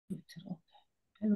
حلو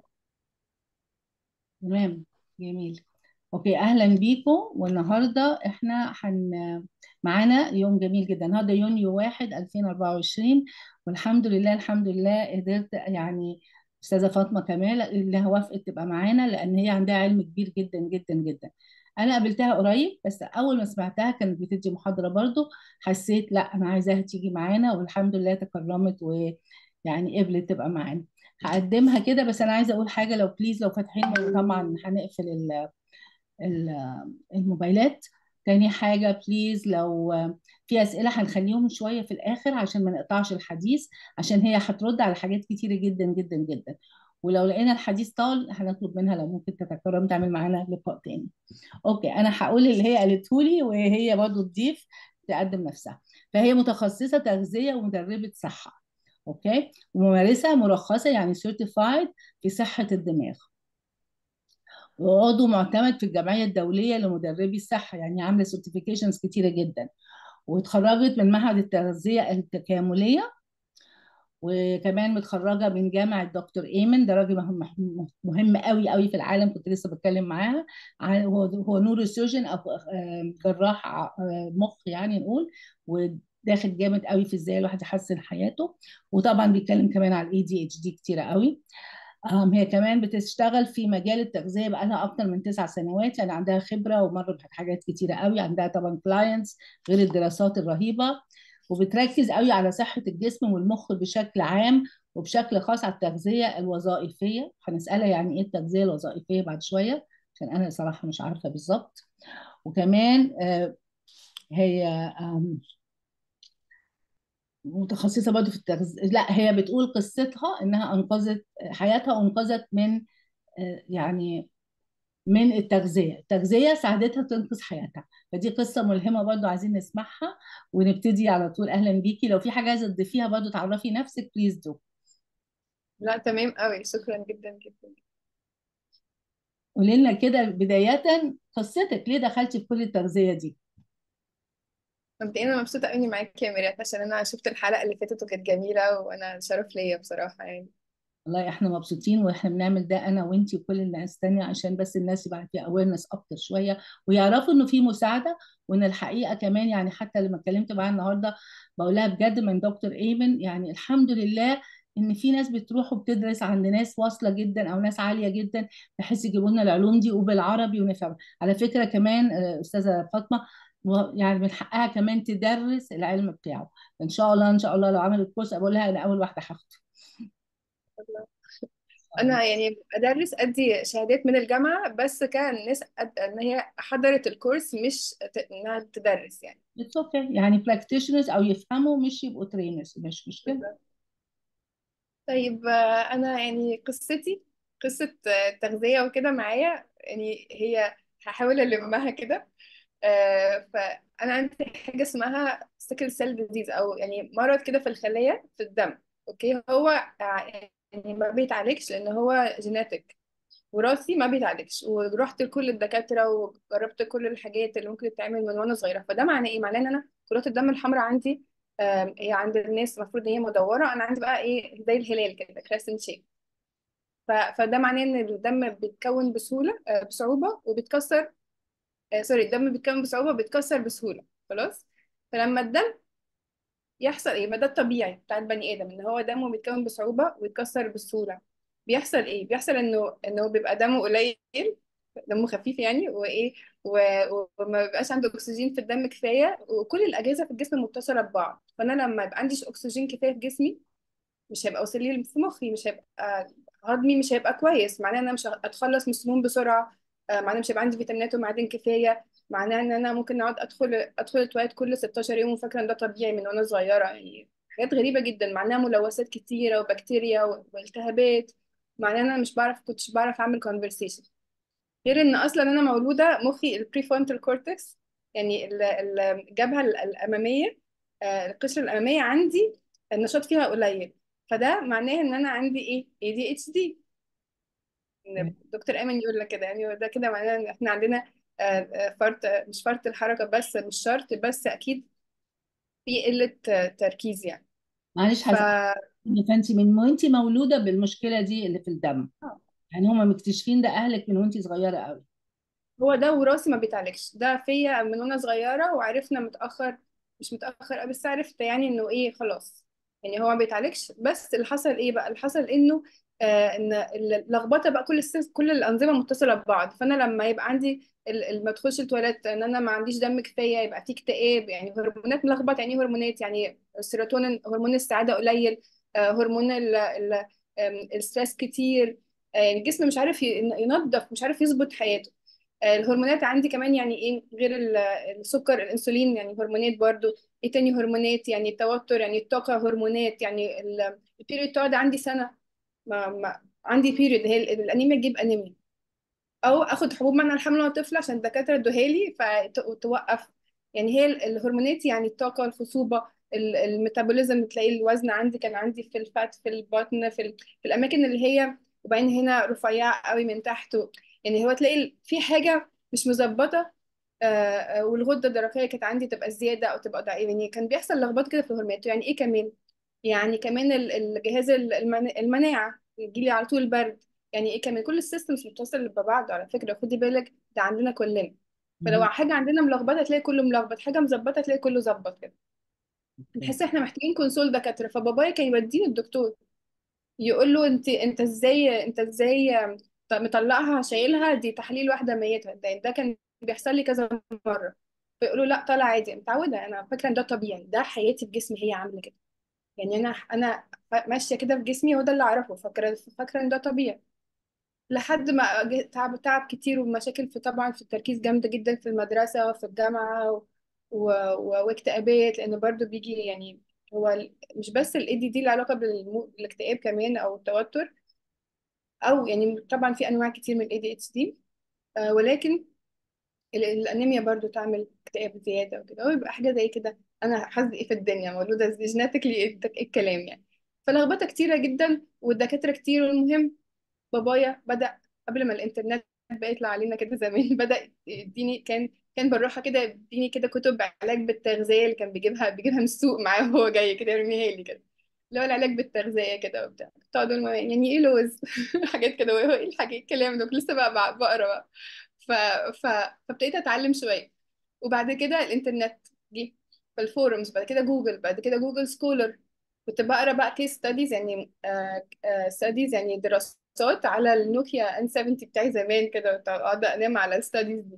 تمام جميل اوكي اهلا بيكم والنهارده احنا حن معانا يوم جميل جدا النهارده يونيو 1 2024 والحمد لله الحمد لله قدرت يعني استاذه فاطمه كمال اللي وافقت تبقى معانا لان هي عندها علم كبير جدا جدا جدا انا قابلتها قريب بس اول ما سمعتها كانت بتدي محاضره برضو حسيت لا انا عايزاها تيجي معانا والحمد لله تكرمت ويعني قبلت تبقى معانا هقدمها كده بس انا عايزه اقول حاجه لو بليز لو فاتحين طبعا هنقفل ال- ال- الموبايلات تاني حاجه بليز لو في اسئله هنخليهم شويه في الاخر عشان ما نقطعش الحديث عشان هي هترد على حاجات كتيره جدا جدا جدا ولو لقينا الحديث طال هنطلب منها لو ممكن تتكرم تعمل معانا لقاء تاني اوكي انا هقول اللي هي قالته لي وهي برضو تضيف تقدم نفسها فهي متخصصه تغذيه ومدربه صحه اوكي وممارسه مرخصه يعني سيرتيفايد في صحه الدماغ وعضو معتمد في الجمعيه الدوليه لمدربي الصحه يعني عامله سيرتيفيكيشنز كتيره جدا واتخرجت من معهد التغذيه التكامليه وكمان متخرجه من جامعه دكتور ايمن ده راجل مهم مهم قوي قوي في العالم كنت لسه بتكلم معاها عن- هو هو نورو سيرجن او آه، جراح ع- آه، مخ يعني نقول وداخل جامد قوي في ازاي الواحد يحسن حياته وطبعا بيتكلم كمان على الاي دي اتش دي كتيره قوي أم، هي كمان بتشتغل في مجال التغذية بقالها أكتر من تسع سنوات يعني عندها خبرة ومرت بحاجات كتيرة قوي عندها طبعا كلاينتس غير الدراسات الرهيبة وبتركز قوي على صحة الجسم والمخ بشكل عام وبشكل خاص على التغذية الوظائفية هنسألها يعني إيه التغذية الوظائفية بعد شوية عشان أنا صراحة مش عارفة بالظبط وكمان آه، هي آم، متخصصة برضه في التغذية لا هي بتقول قصتها إنها أنقذت حياتها وأنقذت من آه، يعني من التغذية التغذية ساعدتها تنقذ حياتها فدي قصة ملهمة برضو عايزين نسمعها ونبتدي على طول أهلا بيكي لو في حاجة عايزة تضيفيها برضو تعرفي نفسك بليز دو لا تمام قوي شكرا جدا جدا قولي لنا كده بداية قصتك ليه دخلتي في كل التغذية دي مبدئيا انا مبسوطه قوي اني معاكي يا ميرات عشان انا شفت الحلقه اللي فاتت وكانت جميله وانا شرف ليا بصراحه يعني والله احنا مبسوطين واحنا بنعمل ده انا وانتي وكل الناس تانية عشان بس الناس يبقى فيها اويرنس اكتر شوية ويعرفوا انه في مساعدة وان الحقيقة كمان يعني حتى لما اتكلمت معاها النهاردة بقولها بجد من دكتور ايمن يعني الحمد لله ان في ناس بتروح وبتدرس عند ناس واصلة جدا او ناس عالية جدا بحيث يجيبوا لنا العلوم دي وبالعربي ونفهم على فكرة كمان آه، استاذة فاطمة و- يعني من حقها كمان تدرس العلم بتاعه ان شاء الله ان شاء الله لو عملت كورس اقول لها انا اول واحدة هاخده انا يعني ادرس ادي شهادات من الجامعه بس كان ناس أد... ان هي حضرت الكورس مش ت... انها تدرس يعني اتس اوكي يعني براكتيشنرز او يفهموا مش يبقوا ترينرز مش مشكله طيب آه، انا يعني قصتي قصه آه، تغذيه وكده معايا يعني هي هحاول المها كده آه، فانا عندي حاجه اسمها سيكل سيل ديزيز او يعني مرض كده في الخليه في الدم اوكي هو آه، يعني ما بيتعالجش لان هو جيناتيك وراثي ما بيتعالجش ورحت لكل الدكاتره وجربت كل الحاجات اللي ممكن تتعمل من وانا صغيره فده معناه ايه معناه ان انا كرات الدم الحمراء عندي آم، هي عند الناس المفروض ان هي مدوره انا عندي بقى ايه زي الهلال كده كريسنت شيب فده معناه ان الدم بيتكون بسهوله آه، بصعوبه وبيتكسر آه سوري الدم بيتكون بصعوبة بيتكسر بسهولة خلاص فلما الدم يحصل ايه ما ده الطبيعي بتاع البني آدم ان هو دمه بيتكون بصعوبة ويتكسر بسهولة بيحصل ايه بيحصل انه انه بيبقى دمه قليل دمه خفيف يعني وايه و- وما بيبقاش عنده اكسجين في الدم كفاية وكل الأجهزة في الجسم متصلة ببعض فانا لما يبقى عنديش اكسجين كفاية في جسمي مش هيبقى وصل لي في مخي مش هيبقى هضمي مش هيبقى كويس معناه ان انا مش هتخلص من السموم بسرعه آه، معناه مش هيبقى عندي فيتامينات ومعادن كفايه معناه ان انا ممكن اقعد ادخل ادخل التواليت كل 16 يوم وفاكره ان ده طبيعي من وانا صغيره يعني حاجات غريبه جدا معناها ملوثات كتيره وبكتيريا و- والتهابات معناه ان انا مش بعرف كنتش بعرف اعمل conversation غير ان اصلا انا مولوده مخي البريفونتال كورتكس يعني ال- ال- الجبهه ال- الاماميه آه، القشره الاماميه عندي النشاط فيها قليل فده معناه ان انا عندي ايه ADHD ان دكتور ايمن يقول لك كده يعني ده كده معناه ان احنا عندنا آه، آه، فرط آه، مش فرط الحركه بس مش شرط بس اكيد في قله آه، تركيز يعني معلش ف هسألك فانت من وانت مولوده بالمشكله دي اللي في الدم يعني هما مكتشفين ده اهلك من وانت صغيره قوي هو ده وراثي ما بيتعالجش ده فيا من وانا صغيره وعرفنا متاخر مش متاخر أوي، بس عرفت يعني انه ايه خلاص يعني هو ما بيتعالجش بس اللي حصل ايه بقى اللي حصل انه آه ان اللخبطه بقى كل السيس كل الانظمه متصله ببعض فانا لما يبقى عندي ال- ال- ما ادخلش التواليت ان انا ما عنديش دم كفايه يبقى في اكتئاب يعني هرمونات ملخبط يعني ايه هرمونات يعني السيروتونين هرمون السعاده قليل آه هرمون ال ال آم، الستريس كتير آه، يعني الجسم مش عارف ي- ينظف مش عارف يظبط حياته الهرمونات عندي كمان يعني ايه غير ال- السكر الانسولين يعني هرمونات برضو ايه تاني هرمونات يعني التوتر يعني الطاقة هرمونات يعني ال- البيريود تقعد عندي سنة ما, ما عندي بيريود هي ال- الانيميا تجيب انيميا او اخد حبوب منع الحمل وانا طفله عشان الدكاتره ادوهالي فتوقف يعني هي ال- الهرمونات يعني الطاقه الخصوبه ال- الميتابوليزم تلاقي الوزن عندي كان عندي في الفات في البطن في, ال... في الاماكن اللي هي وبعدين هنا رفيعه قوي من تحت و... يعني هو تلاقي ال- في حاجه مش مظبطه آه، آه، والغده الدرقيه كانت عندي تبقى زياده او تبقى ضعيفه يعني كان بيحصل لخبطه كده في الهرمونات يعني ايه كمان يعني كمان ال- الجهاز المن- المناعه يجيلي على طول برد يعني ايه كمان كل السيستمز متصل ببعض على فكره خدي بالك ده عندنا كلنا فلو مهم. حاجه عندنا ملخبطه هتلاقي كله ملخبط حاجه مظبطه هتلاقي كله ظبط كده اوكي نحس احنا محتاجين كونسول دكاتره فبابايا كان يوديني الدكتور يقول له انت انت ازاي انت ازاي ط- مطلعها شايلها دي تحليل واحده ميتها ده ده كان بيحصل لي كذا مره فيقولوا لا طالع عادي متعوده انا فاكره ان ده طبيعي ده حياتي في جسمي هي عامله كده يعني انا انا ماشيه كده في جسمي هو ده اللي اعرفه فاكره فاكره ان ده طبيعي لحد ما جه- تعب تعب كتير ومشاكل في طبعا في التركيز جامدة جدا في المدرسة وفي الجامعة و... و... و... واكتئابات لأنه برضو بيجي يعني هو ال- مش بس ال ADD له علاقة بالاكتئاب كمان أو التوتر أو يعني طبعا في أنواع كتير من ال ADHD آه ولكن ال- الأنيميا برضو تعمل اكتئاب زيادة وكده هو يبقى حاجة زي كده أنا حظي إيه في الدنيا مولودة جيناتيكلي إيه الكلام يعني فلخبطة كتيرة جدا والدكاترة كتير والمهم بابايا بدأ قبل ما الإنترنت بقى يطلع علينا كده زمان بدأ يديني كان كان بالراحة كده يديني كده كتب علاج بالتغذية اللي كان بيجيبها بيجيبها من السوق معاه وهو جاي كده يرميها لي كده اللي هو العلاج بالتغذية كده وبتاع كنت أقعد أقول يعني إيه لوز حاجات كده وهو إيه الحاجات الكلام ده كنت لسه بقى بقى- بقرا بقى ف... ف... فابتديت أتعلم شوية وبعد كده الإنترنت جه فالفورums بعد كده جوجل بعد كده جوجل سكولر كنت بقرا بقى كيس ستاديز يعني ستاديز يعني دراسات على النوكيا ان 70 بتاعي زمان كده كنت اقعد انام على الستاديز دي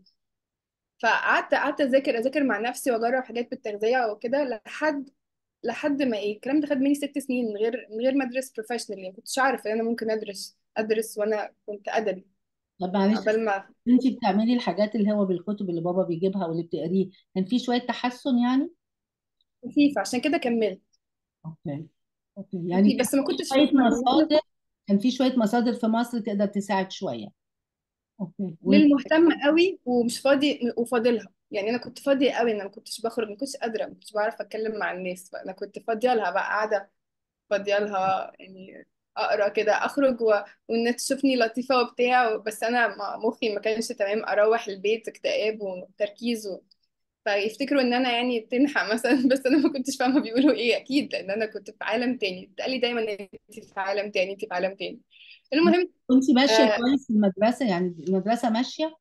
فقعدت قعدت اذاكر اذاكر مع نفسي واجرب حاجات بالتغذيه وكده لحد لحد ما ايه الكلام ده خد مني ست سنين من غير من غير ما ادرس بروفيشنال يعني كنتش اعرف ان انا ممكن ادرس ادرس وانا كنت ادبي طب معلش قبل ما انت بتعملي الحاجات اللي هو بالكتب اللي بابا بيجيبها واللي بتقريه كان في شويه تحسن يعني خفيف عشان كده كملت اوكي اوكي يعني خفيف كان بس ما في كنتش شويه فاهمه لأن مصادر كان في شويه مصادر في مصر تقدر تساعد شويه اوكي وانت للمهتم قوي ومش فاضي وفاضلها يعني انا كنت فاضيه قوي انا ما كنتش بخرج ما كنتش قادره ما كنتش بعرف اتكلم مع الناس فانا كنت فاضيه لها بقى قاعده فاضيه لها يعني اقرا كده اخرج و... والناس تشوفني لطيفه وبتاع بس انا م- مخي ما كانش تمام اروح البيت اكتئاب وتركيز و... فيفتكروا ان انا يعني تنحى مثلا بس انا ما كنتش فاهمه بيقولوا ايه اكيد لان انا كنت في عالم تاني بتقال لي دايما انت في عالم تاني انت في عالم تاني المهم كنت ماشيه آه كويس في المدرسه يعني المدرسه ماشيه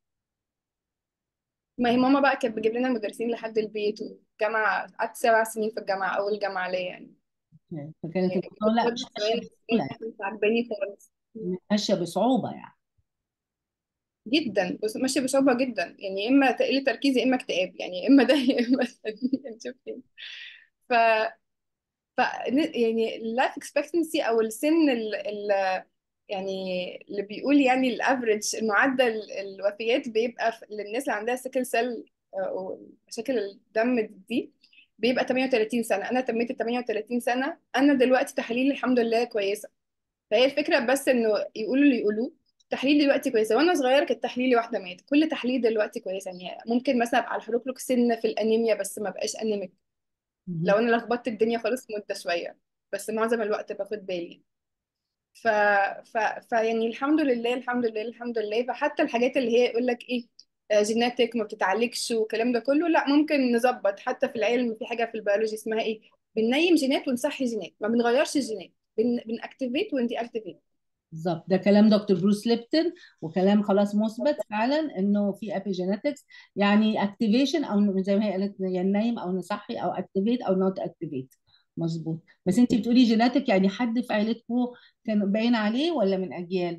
ما هي ماما بقى كانت بتجيب لنا مدرسين لحد البيت والجامعه قعدت سبع سنين في الجامعه اول جامعه ليا يعني اوكي فكانت يعني الامور لا كنت مش شويه ماشيه نفسيا بسهوله يعني مش عاجباني خالص ماشيه بصعوبه يعني جدا بس ماشيه بصعوبه جدا يعني يا اما تقليل تركيز يا اما اكتئاب يعني يا اما ده يا اما ده نشوف فين ف ف يعني اللايف اكسبكتنسي او السن ال... ال... يعني اللي بيقول يعني الافريج المعدل الوفيات بيبقى في... للناس اللي عندها سيكل سيل او مشاكل الدم دي بيبقى 38 سنه انا تميت ال 38 سنه انا دلوقتي تحاليلي الحمد لله كويسه فهي الفكره بس انه يقولوا اللي يقولوه تحليلي دلوقتي كويسه وانا صغيره كانت تحليلي واحده مات كل تحليل دلوقتي كويسه يعني ممكن مثلا ابقى على الحروق سن في الانيميا بس ما بقاش انيميك مهم. لو انا لخبطت الدنيا خالص مده شويه بس معظم الوقت باخد بالي ف... ف... فيعني الحمد لله الحمد لله الحمد لله فحتى الحاجات اللي هي يقول لك ايه جيناتيك ما بتتعالجش والكلام ده كله لا ممكن نظبط حتى في العلم في حاجه في البيولوجي اسمها ايه بننيم جينات ونصحي جينات ما بنغيرش الجينات بن بنأكتيفيت وندي اكتيفيت بالظبط ده كلام دكتور بروس ليبتون وكلام خلاص مثبت فعلا انه في ابيجينetics يعني اكتيفيشن او زي ما هي قالت يعني نايم او نصحي او اكتيفيت او نوت اكتيفيت مظبوط بس انت بتقولي جيناتك يعني حد في عيلتكم كان باين عليه ولا من اجيال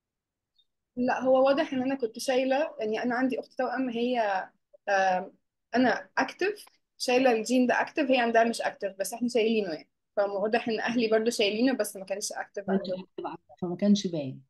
لا هو واضح ان انا كنت شايله يعني انا عندي اخت توأم هي آم، انا اكتف شايله الجين ده اكتف هي عندها مش اكتف بس احنا شايلينه يعني فواضح ان اهلي برضو شايلينه بس ما كانش اكتف ما كانش عندهم active عندها، فما كانش باين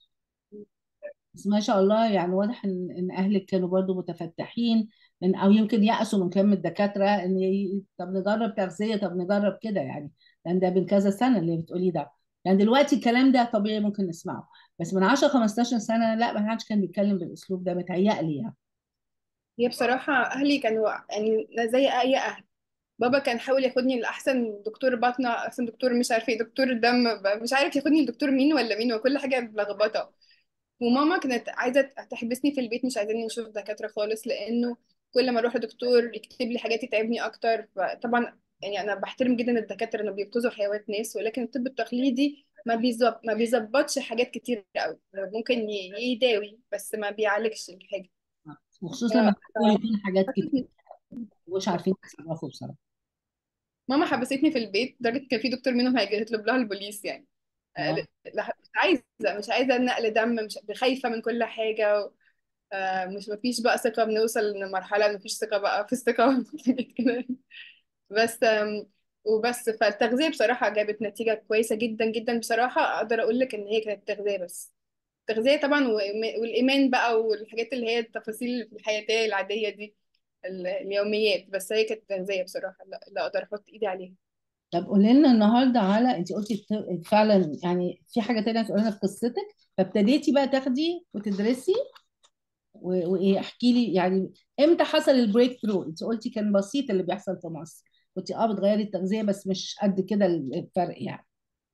بس ما شاء الله يعني واضح ان ان اهلك كانوا برضو متفتحين من او يمكن يأسوا من كلام الدكاتره ان ي- طب نجرب تغذيه طب نجرب كده يعني لان ده من كذا سنه اللي بتقولي ده يعني دلوقتي الكلام ده طبيعي ممكن نسمعه بس من 10 15 سنه لا ما حدش كان بيتكلم بالاسلوب ده متهيألي يعني هي بصراحه اهلي كانوا يعني زي اي اهل بابا كان حاول ياخدني لاحسن دكتور باطنه احسن دكتور مش عارف ايه دكتور دم ب- مش عارف ياخدني لدكتور مين ولا مين وكل حاجه ملخبطه وماما كانت عايزه تحبسني في البيت مش عايزاني نشوف دكاتره خالص لانه كل ما اروح لدكتور يكتب لي حاجات يتعبني اكتر فطبعا يعني انا بحترم جدا الدكاتره انه بينقذوا حيوات ناس ولكن الطب التقليدي ما بيظبط ما بيظبطش حاجات كتير قوي ممكن ي- يداوي بس ما بيعالجش الحاجه وخصوصا لما ف- بيكون يكون حاجات كتير ف- مش عارفين يتصرفوا بصراحه ماما حبستني في البيت لدرجه كان في دكتور منهم هيطلب لها البوليس يعني آه، اه لا مش عايزه مش عايزه نقل دم مش خايفه من كل حاجه آه، مش مفيش بقى ثقه بنوصل لمرحله مفيش ثقه بقى في الثقه كده بس آم، وبس فالتغذيه بصراحه جابت نتيجه كويسه جدا جدا بصراحه اقدر اقول لك ان هي كانت تغذيه بس التغذيه طبعا وإيما- والايمان بقى والحاجات اللي هي التفاصيل الحياتيه العاديه دي ال- اليوميات بس هي كانت تغذيه بصراحه لا لا اقدر احط ايدي عليها طب قولي لنا النهارده على انت قلتي بت- فعلا يعني في حاجه تانية تقولي لنا في قصتك فابتديتي بقى تاخدي وتدرسي و- وايه احكي لي يعني امتى حصل البريك ثرو انت قلتي كان بسيط اللي بيحصل في مصر كنت اه بتغيري التغذيه بس مش قد كده الفرق يعني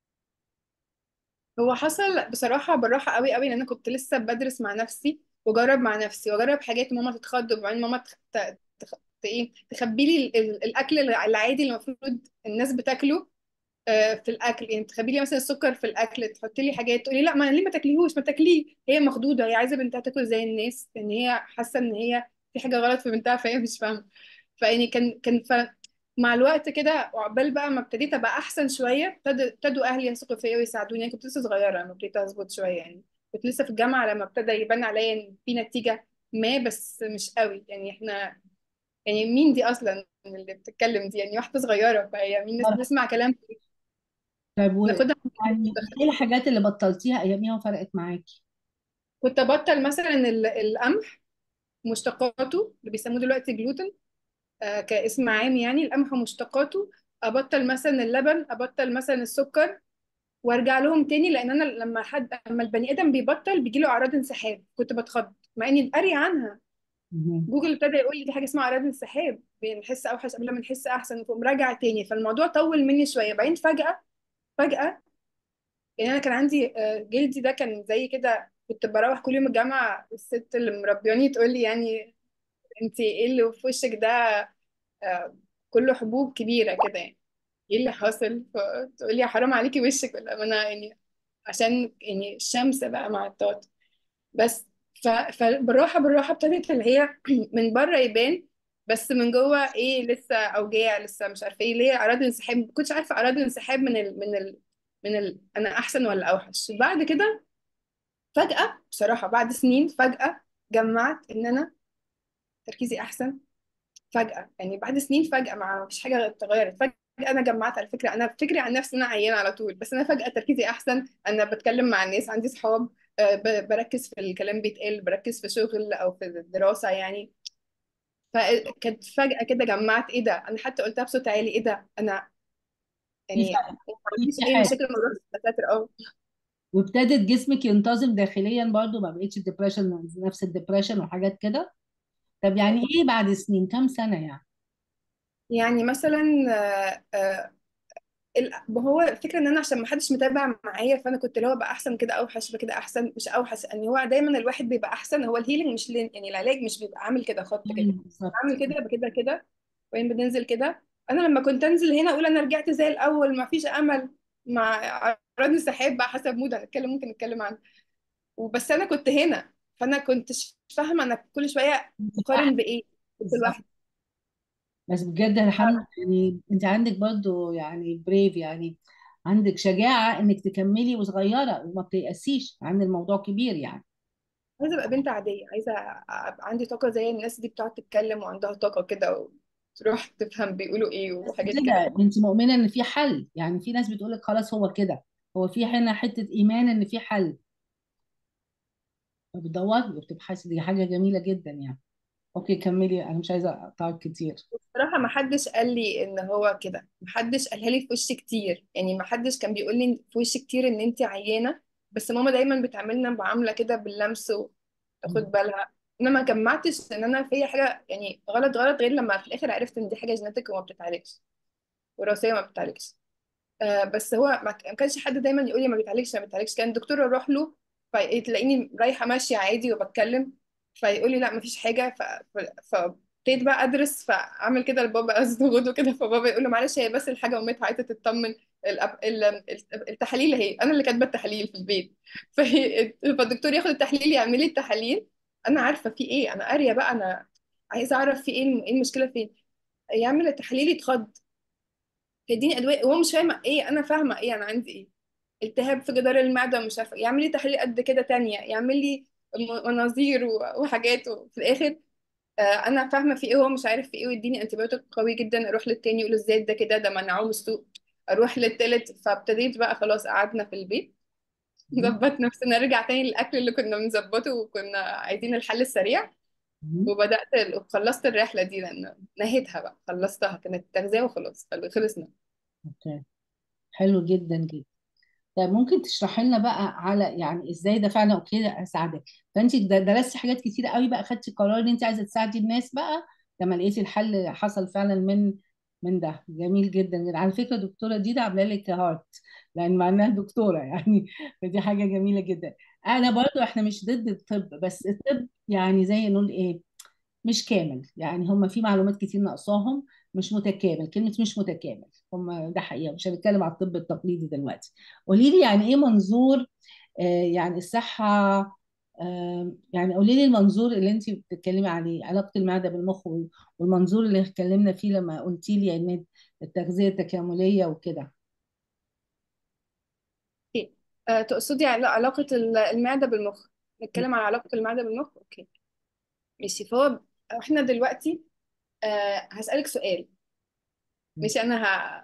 هو حصل بصراحة بالراحة قوي قوي لأن أنا كنت لسه بدرس مع نفسي وأجرب مع نفسي وأجرب حاجات ماما تتخض وبعدين ماما تخ... ت... تخ... ت... إيه تخبي لي ال... ال- الأكل العادي اللي المفروض الناس بتاكله آه، في الأكل يعني تخبي لي مثلا السكر في الأكل تحط لي حاجات تقولي لا ما ليه ما تاكليهوش ما تاكليه هي مخضوضة هي عايزة بنتها تاكل زي الناس لأن هي حاسة إن هي في حاجة غلط في بنتها فهي مش فاهمة فيعني كان كان ف... مع الوقت كده وعقبال بقى ما ابتديت ابقى احسن شويه ابتدى- ابتدوا اهلي يثقوا فيا ويساعدوني انا كنت لسه صغيره لما ابتديت اظبط شويه يعني كنت لسه في الجامعه لما ابتدى يبان عليا ان في نتيجه ما بس مش قوي يعني احنا يعني مين دي اصلا اللي بتتكلم دي يعني واحده صغيره فهي مين نس- نسمع كلام طيب و... ناخدها يعني ايه الحاجات اللي بطلتيها اياميها وفرقت معاكي كنت ابطل مثلا ال- القمح مشتقاته اللي بيسموه دلوقتي جلوتين آه كاسم عام يعني القمح ومشتقاته ابطل مثلا اللبن ابطل مثلا السكر وارجع لهم تاني لان انا لما حد لما البني ادم بيبطل بيجي له اعراض انسحاب كنت بتخض مع اني قاري عنها مهم. جوجل ابتدى يقول لي دي حاجه اسمها اعراض انسحاب بنحس اوحش قبل ما نحس احسن فقوم راجعه تاني فالموضوع طول مني شويه بعدين فجاه فجاه يعني انا كان عندي آه، جلدي ده كان زي كده كنت بروح كل يوم الجامعه الست اللي مربياني تقول لي يعني انت ايه اللي في وشك ده آه، كله حبوب كبيره كده يعني ايه اللي حاصل فتقول لي حرام عليكي وشك ولا ما انا يعني عشان يعني الشمس بقى مع الطاقة بس ف... فبالراحة بالراحة ابتدت اللي هي من بره يبان بس من جوه ايه لسه اوجاع لسه مش عارفه ايه ليه اعراض الانسحاب ما كنتش عارفه اعراض الانسحاب من ال... من ال... من ال... انا احسن ولا اوحش بعد كده فجأة بصراحة بعد سنين فجأة جمعت ان انا تركيزي احسن فجأة يعني بعد سنين فجأة ما فيش حاجة اتغيرت فجأة أنا جمعت على فكرة أنا فكري عن نفسي إن أنا عيانة على طول بس أنا فجأة تركيزي أحسن أنا بتكلم مع الناس عندي صحاب آه، ب- بركز في الكلام بيتقال بركز في شغل أو في الدراسة يعني فكانت فجأة كده جمعت إيه ده أنا حتى قلتها بصوت عالي إيه ده أنا في يعني فرق ما في عنديش أي حاجه مشاكل مع الوقت الدكاترة أه وابتدت جسمك ينتظم داخليا برضو ما بقتش الدبريشن نفس الدبريشن وحاجات كده طب يعني ايه بعد سنين كام سنه يعني يعني مثلا آه، آه، ال- هو الفكره ان انا عشان ما حدش متابع معايا فانا كنت اللي هو بقى احسن كده اوحش بكده احسن مش اوحش ان هو دايما الواحد بيبقى احسن هو الهيلينج مش لين يعني العلاج مش بيبقى عامل كده خط كده مم، بالظبط عامل كده بكده كده وبعدين بننزل كده انا لما كنت انزل هنا اقول انا رجعت زي الاول ما فيش امل مع عرض السحاب بقى حسب مود هنتكلم ممكن نتكلم عنه وبس انا كنت هنا فانا كنت ش- فاهمه انا كل شويه انت صح اقارن بايه كنت بالظبط لوحدي بس بجد الحمد يعني انت عندك برضو يعني بريف يعني عندك شجاعة انك تكملي وصغيرة وما بتيأسيش عن الموضوع كبير يعني عايزه ابقى بنت عاديه عايزه ابقى عندي طاقه زي الناس دي بتقعد تتكلم وعندها طاقه كده وتروح تفهم بيقولوا ايه بس وحاجات كده كده انت مؤمنة ان في حل يعني في ناس بتقولك خلاص هو كده هو في هنا حتة ايمان ان في حل فبتدوري وبتبحثي دي حاجة جميلة جدا يعني اوكي كملي انا مش عايزة اقطعك كتير بصراحه ما حدش قال لي ان هو كده ما حدش قالها لي في وشي كتير يعني ما حدش كان بيقول لي في وشي كتير ان انت عيانه بس ماما دايما بتعاملنا معامله كده باللمس وتاخد بالها انا ما جمعتش ان انا فيا حاجه يعني غلط غلط غير لما في الاخر عرفت ان دي حاجه جيناتيك وما بتتعالجش وراثيه ما بتتعالجش آه بس هو ما ك- ما كانش حد دايما يقول لي ما بيتعالجش ما بيتعالجش كان الدكتور اروح له فتلاقيني رايحه ماشيه عادي وبتكلم فيقول لي لا ما فيش حاجه ف... ف... فابتديت بقى ادرس فاعمل كده لبابا ازغده كده فبابا يقول له معلش هي بس الحاجه ومامتها عايزه تطمن الأب... ال... ال- التحاليل اهي انا اللي كاتبه التحاليل في البيت فهي... فالدكتور ياخد التحليل يعمل لي التحاليل انا عارفه في ايه انا قاريه بقى انا عايزه اعرف في ايه الم- إيه المشكله فين يعمل التحاليل يتخض يديني ادويه وهو مش فاهم ايه انا فاهمه ايه انا عندي ايه التهاب في جدار المعده مش عارفه يعمل لي تحاليل قد كده تانية يعمل لي م- مناظير و- وحاجات وفي الاخر آه، انا فاهمه في ايه وهو مش عارف في ايه ويديني انتبيوتيك قوي جدا اروح للتاني يقول له ازاي ده كده ده منعوه من السوق اروح للتالت فابتديت بقى خلاص قعدنا في البيت مهم. ظبط نفسنا نرجع تاني للاكل اللي كنا بنظبطه وكنا عايزين الحل السريع مهم. وبدات خلصت الرحله دي لان نهيتها بقى خلصتها كانت تغذيه وخلاص خلصنا اوكي حلو جدا جدا طيب ممكن تشرحي لنا بقى على يعني ازاي ده فعلا اوكي ده اساعدك فانت د- درستي حاجات كتيره قوي بقى خدتي قرار ان انت عايزه تساعدي الناس بقى لما لقيتي الحل حصل فعلا من من ده جميل جدا جدا على فكره دكتوره ديدا عامله لك هارت لان مع انها دكتوره يعني فدي حاجه جميله جدا انا برضو احنا مش ضد الطب بس الطب يعني زي نقول ايه مش كامل يعني هم في معلومات كتير ناقصاهم مش متكامل كلمة مش متكامل هم ده حقيقة مش هنتكلم على الطب التقليدي دلوقتي قولي لي يعني ايه منظور آه يعني الصحة آه يعني قولي لي المنظور اللي انت بتتكلمي عليه علاقة المعدة بالمخ وال- والمنظور اللي اتكلمنا فيه لما قلتي لي ان التغذية التكاملية وكده اوكي أه تقصدي عل- علاقة ال- المعدة بالمخ نتكلم على علاقة المعدة بالمخ اوكي ماشي فهو احنا دلوقتي أه هسألك سؤال ماشي انا ه...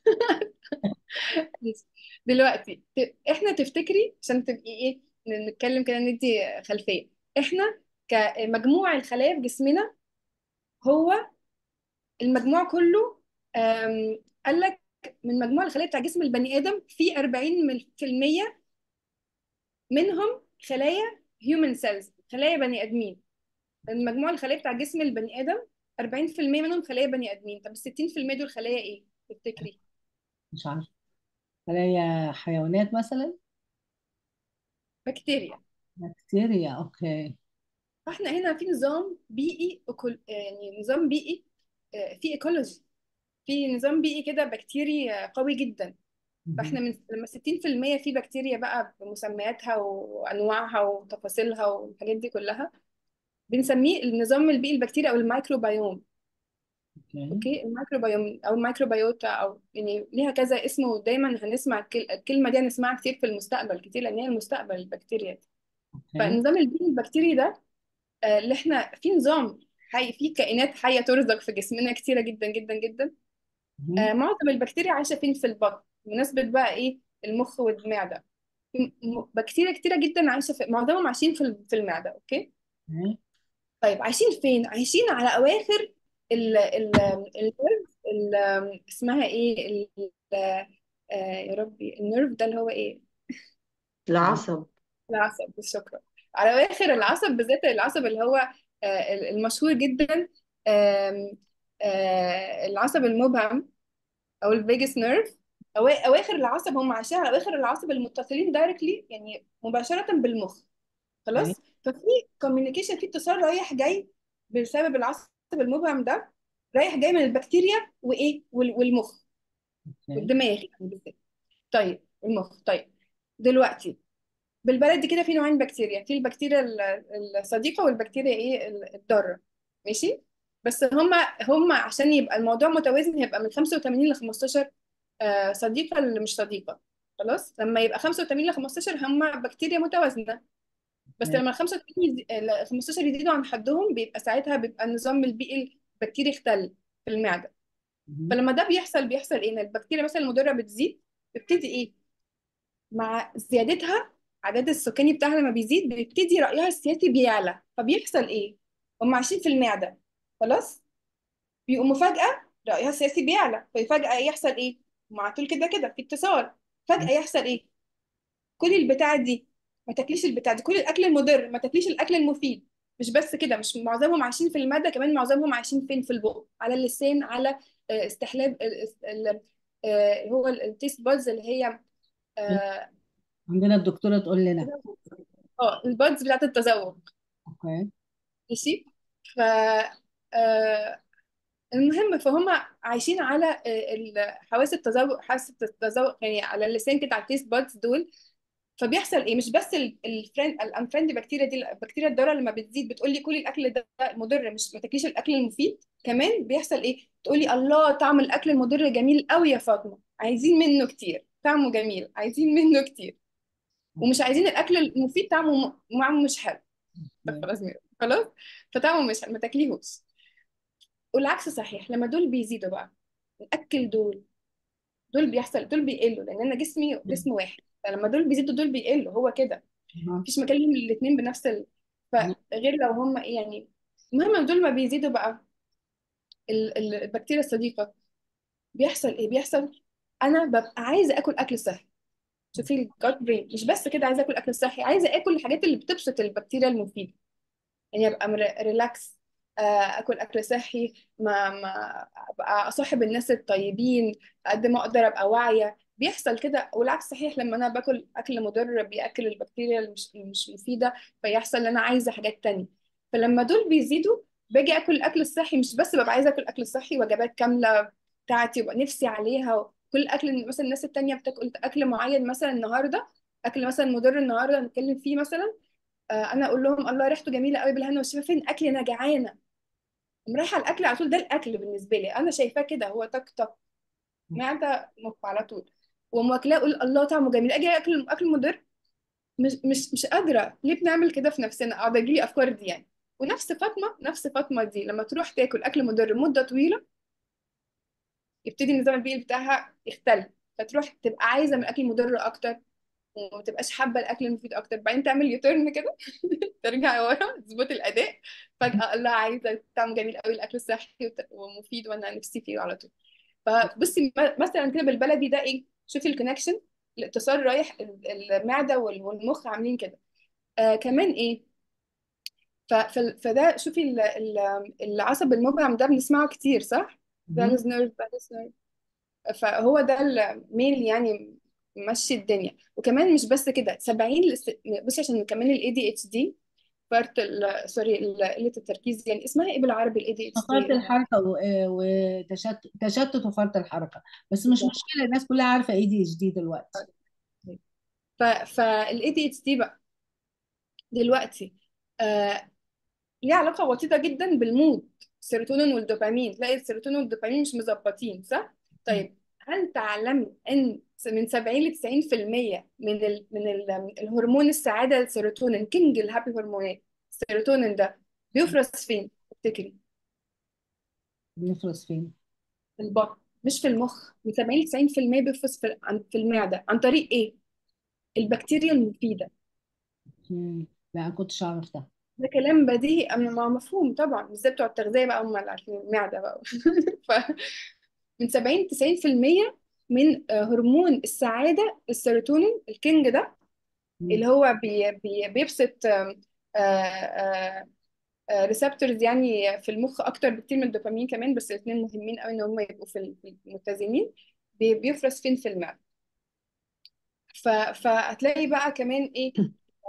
ماشي. دلوقتي ت- احنا تفتكري عشان تبقي ايه نتكلم كده ندي خلفية احنا كمجموع الخلايا في جسمنا هو المجموع كله أم، قال لك من مجموع الخلايا بتاع جسم البني آدم في 40% منهم خلايا human cells خلايا بني آدمين المجموع الخلايا بتاع جسم البني ادم 40% منهم خلايا بني ادمين طب ال 60% دول خلايا ايه تفتكري مش عارفة خلايا حيوانات مثلا بكتيريا بكتيريا اوكي فاحنا هنا في نظام بيئي أكل... يعني نظام بيئي آه، في ايكولوجي في نظام بيئي كده بكتيري آه، قوي جدا مهم. فاحنا من لما 60% في بكتيريا بقى بمسمياتها وانواعها وتفاصيلها والحاجات دي كلها بنسميه النظام البيئي البكتيري او الميكروبيوم اوكي اوكي الميكروبيوم او الميكروبيوتا او يعني ليها كذا اسم ودايما هنسمع الكل- الكلمه دي هنسمعها كتير في المستقبل كتير لان هي المستقبل البكتيريا دي اوكي فالنظام البيئي البكتيري ده آه، اللي احنا في نظام حي في كائنات حيه ترزق في جسمنا كتيره جدا جدا جدا مهم. آه، معظم البكتيريا عايشه فين في البطن بمناسبه بقى ايه المخ والمعده في م- بكتيريا كتيره جدا عايشه في معظمهم عايشين في ال- في المعده اوكي اوكي طيب عايشين فين عايشين على اواخر ال ال النيرف ال اسمها ايه ال آه يا ربي النيرف ده اللي هو ايه العصب العصب شكرا على اواخر العصب بالذات العصب اللي هو آه المشهور جدا آم، آه العصب المبهم او الفيجاس نيرف اواخر العصب هم عايشين على اواخر العصب المتصلين دايركتلي يعني مباشره بالمخ اوكي خلاص ففي كوميونيكيشن في اتصال رايح جاي بسبب العصب المبهم ده رايح جاي من البكتيريا وايه وال- والمخ اوكي والدماغ يعني بالذات طيب المخ طيب دلوقتي بالبلد كده في نوعين بكتيريا في البكتيريا ال- الصديقة والبكتيريا ايه ال- الضارة ماشي بس هما هما عشان يبقى الموضوع متوازن هيبقى من 85 ل 15 آه، صديقة اللي مش صديقة خلاص لما يبقى 85 ل 15 هما بكتيريا متوازنة بس اوكي لما ال 85 يزي- ال 15 يزيدوا عن حدهم بيبقى ساعتها بيبقى النظام البيئي البكتيري اختل في المعدة مهم. فلما ده بيحصل بيحصل ايه ان البكتيريا مثلا المضرة بتزيد بتبتدي ايه مع زيادتها عدد السكاني بتاعها لما بيزيد بيبتدي رأيها السياسي بيعلى فبيحصل ايه هم عايشين في المعدة خلاص بيقوموا فجأة رأيها السياسي بيعلى ففجأة يحصل ايه مع طول كده كده في اتصال فجأة يحصل ايه كل البتاعة دي ما تاكليش البتاع دي كل الأكل المضر ما تاكليش الأكل المفيد مش بس كده مش معظمهم عايشين في المعدة كمان معظمهم عايشين فين في البق على اللسان على آه، استحلاب ال- ال- آه، هو التيست بادز اللي هي اه عندنا الدكتورة تقول لنا آه، البادز بتاعت التذوق اوكي ماشي ف آه، المهم فهم عايشين على آه، ال- حواس التذوق حاسة التذوق يعني على اللسان كده على التيست بادز دول فبيحصل ايه مش بس الفريند الانفريند بكتيريا دي البكتيريا الضاره لما بتزيد بتقول لي كل الاكل ده مضر مش ما تاكليش الاكل المفيد كمان بيحصل ايه تقول لي الله طعم الاكل المضر جميل قوي يا فاطمه عايزين منه كتير طعمه جميل عايزين منه كتير ومش عايزين الاكل المفيد طعمه م- طعمه مش حلو طب اوكي خلاص خلاص فطعمه مش حلو ما تاكليهوش والعكس صحيح لما دول بيزيدوا بقى الاكل دول دول بيحصل دول بيقلوا لان انا جسمي جسم واحد فلما دول بيزيدوا دول بيقلوا هو كده أها. مفيش مكان لهم الاثنين بنفس ال... فغير لو هم إيه يعني المهم دول ما بيزيدوا بقى ال- ال- البكتيريا الصديقة بيحصل ايه بيحصل انا ببقى عايزه اكل اكل صحي شوفي الجات برين مش بس كده عايزه اكل اكل صحي عايزه اكل الحاجات اللي بتبسط البكتيريا المفيده يعني ابقى مر- ريلاكس آه، اكل اكل صحي ما ما ابقى اصاحب الناس الطيبين قد ما اقدر ابقى واعيه بيحصل كده والعكس صحيح لما انا باكل اكل مضر بياكل البكتيريا اللي مش اللي مش مفيده فيحصل ان انا عايزه حاجات تانية فلما دول بيزيدوا باجي اكل الاكل الصحي مش بس ببقى عايزه اكل اكل صحي وجبات كامله بتاعتي وابقى نفسي عليها كل اكل مثلا الناس التانية بتاكل اكل معين مثلا النهارده اكل مثلا مضر النهارده هنتكلم فيه مثلا آه، انا اقول لهم الله ريحته جميله قوي بالهنا والشفا فين اكلي انا جعانه أقوم رايحه على الاكل على طول ده الاكل بالنسبه لي انا شايفاه كده هو طق طق معده مخ على طول واقوم واكلاه اقول الله طعمه جميل اجي اكل اكل مضر مش مش مش قادره ليه بنعمل كده في نفسنا اقعد اجيلي افكار دي يعني ونفس فاطمه نفس فاطمه دي لما تروح تاكل اكل مضر مده طويله يبتدي النظام البيئي بتاعها يختل فتروح تبقى عايزه من الاكل المضر اكتر وما تبقاش حابه الاكل المفيد اكتر بعدين تعمل يوتيرن كده ترجع ورا تظبط الاداء فجاه الله عايزه طعم جميل قوي الاكل الصحي وت- ومفيد وانا نفسي فيه على طول فبصي م- مثلا كده بالبلدي ده ايه شوفي الكونكشن الاتصال رايح ال- المعده وال- والمخ عاملين كده آه كمان ايه ف- ف- فده شوفي ال- ال- العصب المبهم ده بنسمعه كتير صح؟ مهم. فالس نيرف فالس نيرف فهو ده الميل يعني ماشي الدنيا وكمان مش بس كده 70 لس... بصي عشان كمان الاي دي اتش دي فرط ال... سوري ال- قله التركيز يعني اسمها ايه بالعربي الاي دي اتش فرط دي الحركة وتشتت تشتت وفرط الحركة بس مش مشكلة الناس كلها عارفة اي دي اتش دي دلوقتي ف فالاي دي اتش دي بقى دلوقتي آه ليه علاقه وطيده جدا بالمود السيروتونين والدوبامين تلاقي السيروتونين والدوبامين مش مظبطين صح طيب هل تعلمي ان من 70 ل 90% من ال من ال الهرمون السعاده السيروتونين كينج الهابي هرمونات السيروتونين ده بيفرز فين تفتكري بنفرز فين في البطن مش في المخ من 70 ل 90% بيفرز في عن- في المعده عن طريق ايه البكتيريا المفيده مم. لا ما كنتش اعرف ده ده كلام بديهي أما ما مفهوم طبعا بالذات بتوع التغذية بقى هم اللي عارفين المعدة بقى ف من 70 90% من آه، هرمون السعادة السيروتونين الكينج ده مم. اللي هو بي بي بيبسط ريسبتورز يعني في المخ اكتر بكتير من الدوبامين كمان بس الاثنين مهمين قوي ان هم يبقوا في في متزنين بي- بيفرز فين في المعدة ف... فهتلاقي بقى كمان ايه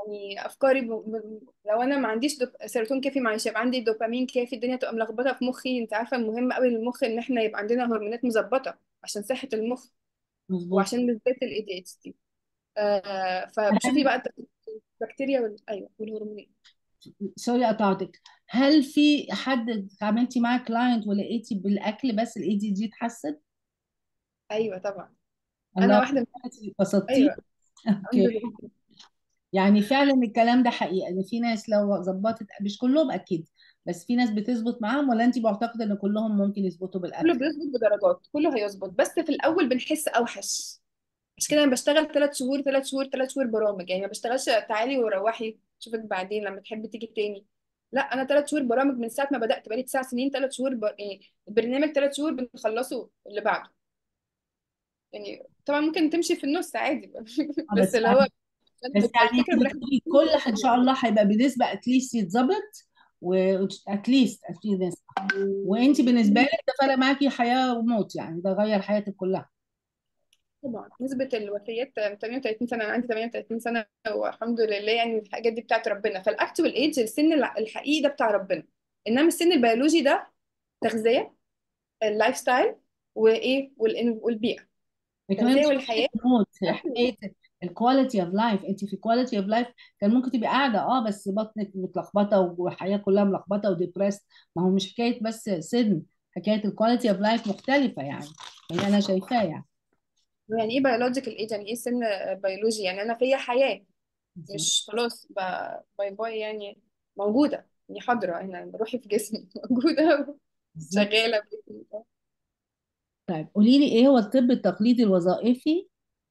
يعني افكاري ب... ب... لو انا ما عنديش دوب... سيروتون كافي معلش يبقى عندي دوبامين كافي الدنيا تبقى ملخبطه في مخي انت عارفه المهم قوي للمخ ان احنا يبقى عندنا هرمونات مظبطه عشان صحه المخ مظبوط وعشان بالذات الاي دي اتش دي آه فبشوفي بقى الت- البكتيريا وال... ايوه والهرمونات سوري قطعتك هل في حد عملتي معاه كلاينت ولقيتي بالاكل بس الاي دي جي اتحسن؟ ايوه طبعا انا الله واحده من... اتبسطتي ايوه الحمد اوكي لله يعني فعلا الكلام ده حقيقة ان في ناس لو ظبطت مش كلهم اكيد بس في ناس بتظبط معاهم ولا انت معتقدة ان كلهم ممكن يظبطوا كله بالاكل بيظبط بدرجات كله هيظبط بس في الاول بنحس اوحش مش كده انا بشتغل ثلاث شهور ثلاث شهور ثلاث شهور برامج يعني ما بشتغلش تعالي وروحي شوفك بعدين لما تحبي تيجي تاني لا انا ثلاث شهور برامج من ساعه ما بدات بقالي تسع سنين ثلاث شهور ب... يعني البرنامج ثلاث شهور بنخلصه اللي بعده يعني طبعا ممكن تمشي في النص عادي آه، بس بس اللي هو بس يعني الفكره انت بنحب بتقولي كل ان شاء الله هيبقى بنسبة اتليست يتظبط واتليست اتليست وانت بالنسبة لك ده فرق معاكي حياة وموت يعني ده غير حياتك كلها طبعا نسبة الوفيات 38 سنة أنا عندي 38 سنة والحمد لله يعني الحاجات دي بتاعت ربنا فالأكتوال إيج السن الع- الحقيقي ده بتاع ربنا إنما السن البيولوجي ده تغذية اللايف ستايل وإيه والإن- والبيئة كمان التغذية مش والحياة حكاية موت الأكل حكاية الكواليتي اوف لايف انت في كواليتي اوف لايف كان ممكن تبقي قاعدة اه بس بطنك متلخبطة والحياة كلها ملخبطة وديبريست ما هو مش حكاية بس سن حكاية الكواليتي اوف لايف مختلفة يعني اللي انا شايفاه يعني يعني إيه بيولوجيكال إيج يعني إيه سن بيولوجي يعني أنا فيا حياة بالظبط. مش خلاص ب- باي باي يعني موجودة يعني حاضرة هنا روحي في جسمي موجودة بالظبط شغالة بجسمي طيب قولي لي ايه هو الطب التقليدي الوظائفي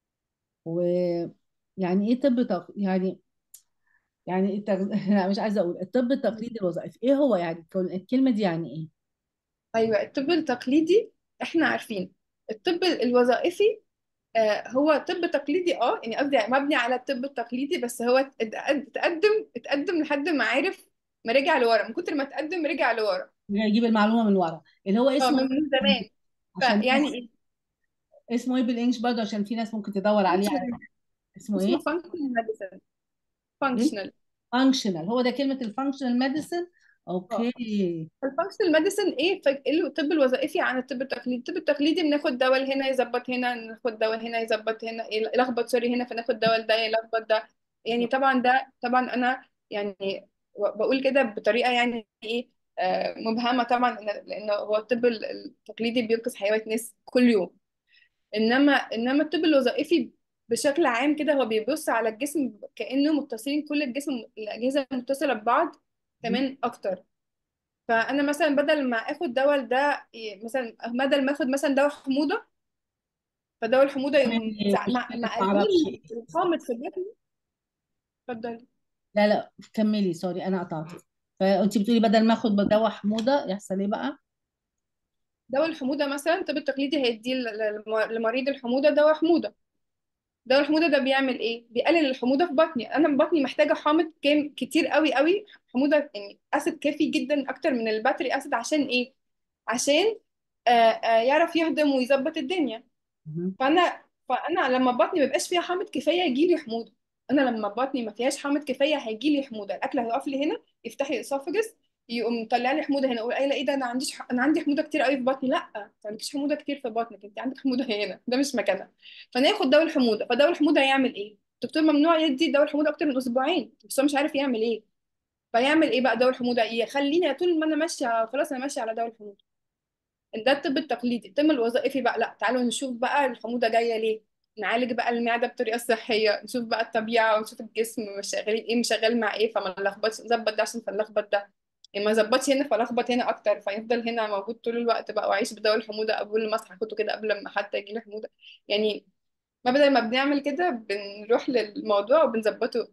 ويعني ايه طب تق... يعني يعني التغ... لا مش عايزه اقول الطب التقليدي الوظائفي ايه هو يعني كل- الكلمه دي يعني ايه ايوه الطب التقليدي احنا عارفين الطب الوظائفي آه هو طب تقليدي اه يعني قصدي مبني على الطب التقليدي بس هو ات- اتقدم اتقدم لحد ما عرف ما رجع لورا من كتر ما اتقدم رجع لورا يجيب المعلومه من ورا اللي هو اه اسمه من من زمان عشان فيعني الناس ايه اسمه ايه بالانجلش برضه عشان في ناس ممكن تدور عليه functional- اسمه اسمه ايه functional medicine functional فانكشنال هو ده كلمه الفانكشنال ميديسن اه اوكي الفانكشنال ميديسن ايه ف- إيه الطب الوظائفي عن الطب التقليدي الطب التقليدي بناخد دواء هنا يظبط هنا ناخد دواء هنا يظبط هنا يلخبط سوري هنا فناخد دواء ده يلخبط ده يعني طبعا ده طبعا انا يعني بقول كده بطريقه يعني ايه آه، مبهمه طبعا إن- لان هو الطب ال- التقليدي بينقذ حيوات ناس كل يوم انما انما الطب الوظائفي بشكل عام كده هو بيبص على الجسم كانه متصلين كل الجسم الاجهزه متصله ببعض كمان اكتر فانا مثلا بدل ما اخد دواء ده ي- مثلا بدل ما اخد مثلا دواء حموضه فدواء الحموضه يقوم زع- مع ما مع اعرفش قليل الحامض في الجسم اتفضلي لا لا كملي سوري انا قطعتك فانت بتقولي بدل ما اخد دواء حموضه يحصل ايه بقى دواء الحموضه مثلا الطب التقليدي هيديه ل- ل- لمريض الحموضه دواء حموضه دواء الحموضه ده بيعمل ايه بيقلل الحموضه في بطني انا بطني محتاجه حامض كام كتير قوي قوي حموضه يعني اسيد كافي جدا اكتر من الباتري اسيد عشان ايه عشان آه آه يعرف يهضم ويظبط الدنيا مهم. فانا فانا لما بطني ما يبقاش فيها حامض كفايه يجي لي حموضه انا لما بطني ما فيهاش حامض كفايه هيجي لي حموضه الاكل هيقف لي هنا يفتح لي الاسوفجس يقوم مطلع لي حموضه هنا اقول قايله ايه ده انا عنديش ح... انا عندي حموضه كتير قوي في بطني لا انت ما عندكش حموضه كتير في بطنك انت عندك حموضه هنا ده مش مكانها فناخد دواء الحموضه فدواء الحموضه هيعمل ايه الدكتور ممنوع يدي دواء الحموضه اكتر من اسبوعين بس هو مش عارف يعمل ايه فيعمل ايه بقى دواء الحموضه يخليني طول ما انا ماشيه خلاص انا ماشيه على دواء الحموضه ده الطب التقليدي الطب الوظائفي بقى لا تعالوا نشوف بقى الحموضة جاية ليه نعالج بقى المعدة بطريقة صحية نشوف بقى الطبيعة ونشوف الجسم مش شغالين ايه مش شغال مع ايه فما نلخبطش نظبط ده عشان فنلخبط ده يعني ما ظبطش هنا فلخبط هنا اكتر فيفضل هنا موجود طول الوقت بقى واعيش بدواء الحموضة اول ما اصحى اخده كده قبل ما حتى يجي لي حموضة يعني ما بدل ما بنعمل كده بنروح للموضوع وبنظبطه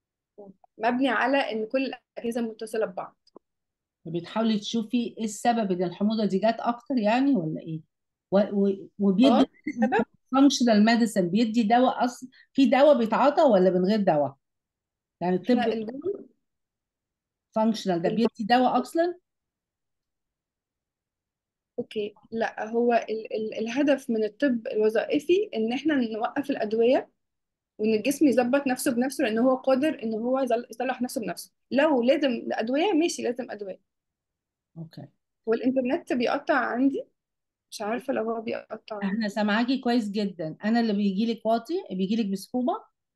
مبني على ان كل الاجهزة متصلة ببعض بتحاولي تشوفي ايه السبب ان الحموضه دي جت اكتر يعني ولا ايه و... و... وبيدي اه سبب فانكشنال ميديسن بيدي دواء اصلا في دواء بيتعاطى ولا من غير دواء يعني الطب احنا الجول فانكشنال ده الجول بيدي دواء اصلا اوكي لا هو ال ال الهدف من الطب الوظائفي ان احنا نوقف الادويه وان الجسم يظبط نفسه بنفسه لان هو قادر ان هو يزل- يصلح نفسه بنفسه لو لازم ادويه ماشي لازم ادويه اوكي والانترنت بيقطع عندي مش عارفه لو هو بيقطع عندي احنا سامعاكي كويس جدا انا اللي بيجي لك واطي بيجي لك بصعوبة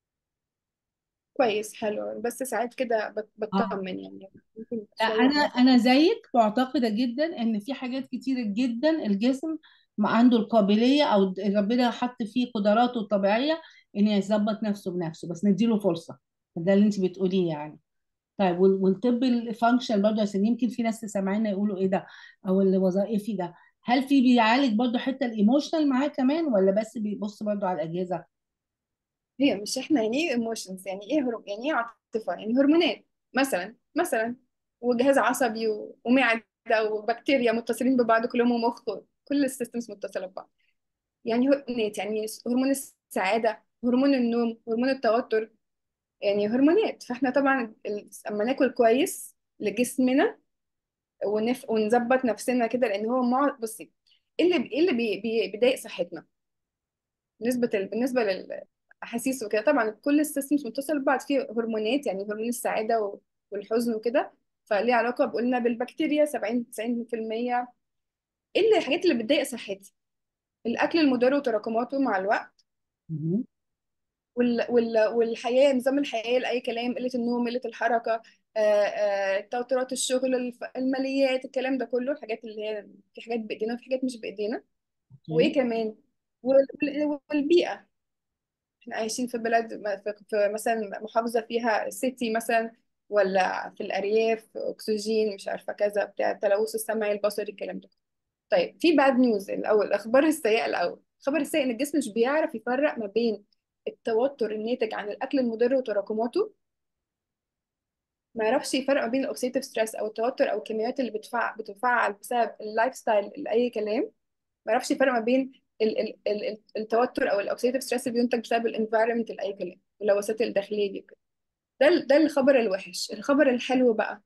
كويس حلو بس ساعات كده بت- اه بطمن يعني ممكن لا شويه انا انا زيك معتقده جدا ان في حاجات كتيره جدا الجسم ما عنده القابليه او ربنا حط فيه قدراته الطبيعيه ان يظبط نفسه بنفسه بس نديله فرصه ده اللي انت بتقوليه يعني طيب وال- والطب الفانكشن برضه عشان يمكن في ناس سامعيننا يقولوا ايه ده او الوظائفي ده هل في بيعالج برضه حته الايموشنال معاه كمان ولا بس بيبص برضه على الاجهزه هي مش احنا يعني ايه ايموشنز يعني ايه هرم يعني ايه عاطفه يعني هرمونات مثلا مثلا وجهاز عصبي و- ومعده وبكتيريا متصلين ببعض كلهم ومخ كل السيستمز متصله ببعض يعني هرمونات يعني هرمون السعاده هرمون النوم هرمون التوتر يعني هرمونات فاحنا طبعا ال- اما ناكل كويس لجسمنا ونف... ونظبط نفسنا كده لان هو مع... بصي ايه اللي ايه اللي بي... بي... بيضايق صحتنا بالنسبه ل... بالنسبه للاحاسيس وكده طبعا كل السيستمز متصل ببعض في هرمونات يعني هرمون السعاده و... والحزن وكده فليه علاقه قلنا بالبكتيريا 70 90% ايه اللي الحاجات اللي بتضايق صحتي الاكل المضر وتراكماته مع الوقت مهم. وال... وال... والحياه نظام الحياه لاي كلام قله النوم قله الحركه آه، آه، توترات الشغل الف... الماليات الكلام ده كله الحاجات اللي هي في حاجات بايدينا وفي حاجات مش بايدينا وايه اوكي كمان وال... وال- والبيئه احنا عايشين في بلد م- في في مثلا محافظه فيها سيتي مثلا ولا في الارياف اكسجين مش عارفه كذا بتاع التلوث السمعي البصري الكلام ده طيب في باد نيوز الاول الاخبار السيئه الاول الخبر السيء ان الجسم مش بيعرف يفرق ما بين التوتر الناتج عن الاكل المضر وتراكماته ما يعرفش يفرق ما بين الاوكسيتيف ستريس او التوتر او الكيميائيات اللي بتفع... بتفعل بسبب اللايف ستايل لاي كلام ما يعرفش يفرق ما بين ال... ال... ال... ال- التوتر او الاوكسيتيف ستريس اللي بينتج بسبب الانفايرمنت لاي كلام اللوثات الداخليه دي وكده. ده ال- ده الخبر الوحش الخبر الحلو بقى